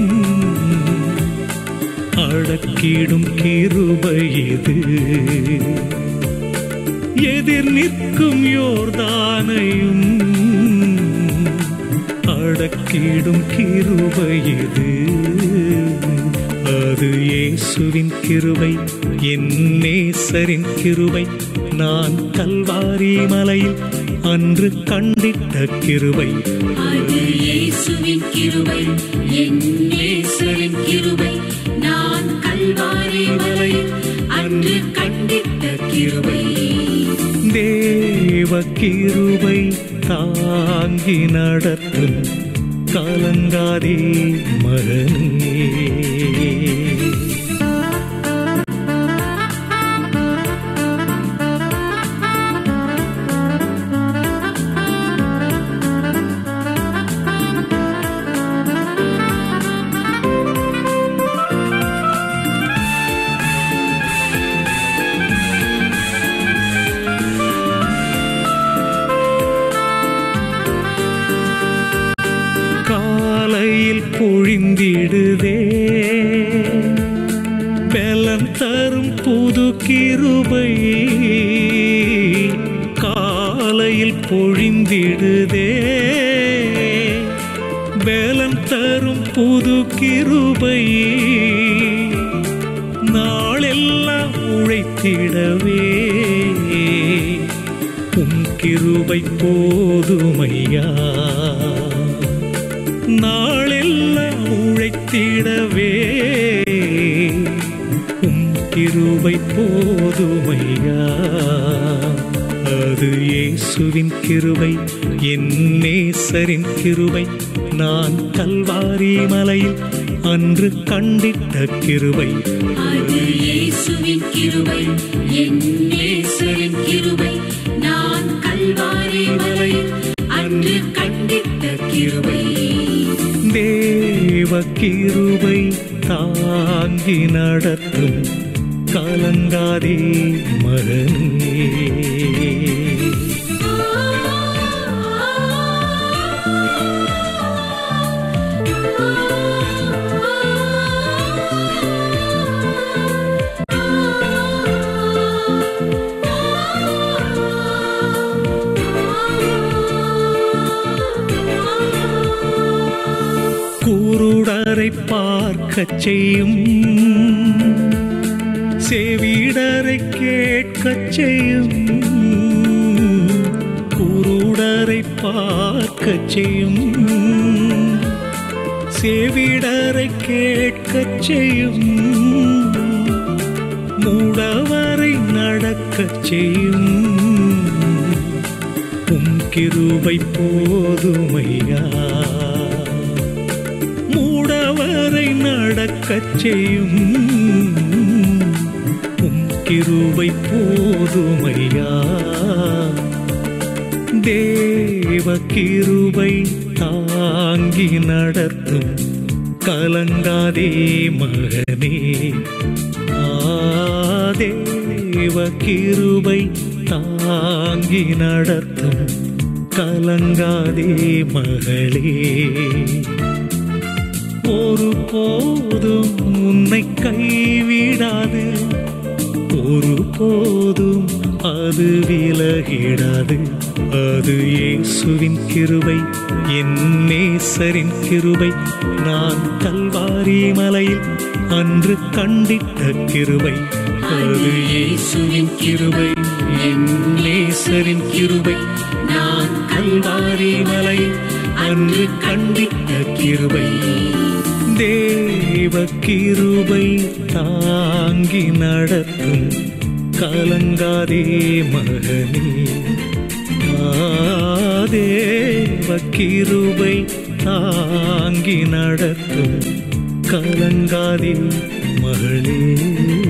E: அடக்கிடும் கிருபை இது எதிர் நிற்கும் யோர்தானையும் அடக்கிடும் கிருபை இது அது இயேசுவின் கிருபை என் நேசரின் கிருபை நான் கல்வாரி மலையில் அன்று கண்டிட்ட கிருபை
F: அது இயேசுவின் கிருபை என் நேசரின் கிருபை நான் கல்வாரி மலையில் அன்று கண்டிட்ட கிருபை
E: தேவ கிருபை தாங்கி நடத்தும் கலங்காதே மகனே காலையில் பொழிந்திடுதே பலன் தரும் புது கிருபை காலையில் பொழிந்திடுதே பலன் தரும் புது கிருபை நாளெல்லாம் உழைத்திடவே உம் கிருபை போதுமையா நாளெல்லாம் உழைத்திடவே உம் கிருபை போதுமையா அது இயேசுவின் கிருபை என் நேசரின் கிருபை நான் கல்வாரி மலையில் அன்று கண்டிட்ட கிருபை
F: அது இயேசுவின் கிருபை என் நேசரின் கிருபை நான் கல்வாரி மலையில் அன்று கண்டிட்ட கிருபை
E: தேவ கிருபை தாங்கி நடத்தும் கலங்காதே மகனே குருடரை பார்க்கச் செய்யும் செவிடரை கேட்கச் செய்யும் குருடரை பார்க்கச் செய்யும் செவிடரை கேட்கச் செய்யும் மூடவரை நடக்கச் செய்யும் உம் கிருபை போதுமையா மூடவரை நடக்கச் செய்யும் உம் கிருபை போதுமையா தேவ கிருபை தாங்கி நடத்தும் கலங்காதே மகனே ஆ, தேவ கிருபை தாங்கி நடத்தும் கலங்காதே மகளே ஒரு போதும் உன்னை கைவிடாது ஒரு போதும் அது விலகிடாது அது இயேசுவின் கிருபை என் நேசரின் கிருபை நான் கல்வாரி மலையில் அன்று கண்டிட்ட கிருபை அது இயேசுவின் கிருபை என் நேசரின் கிருபை நான் கல்வாரி மலையில் அன்று கண்டிட்ட கிருபை தேவ கிருபை தாங்கி நடத்தும் கலங்காதே மகனே ஆ, தேவ கிருபை தாங்கி நடத்தும் கலங்காதே மகளே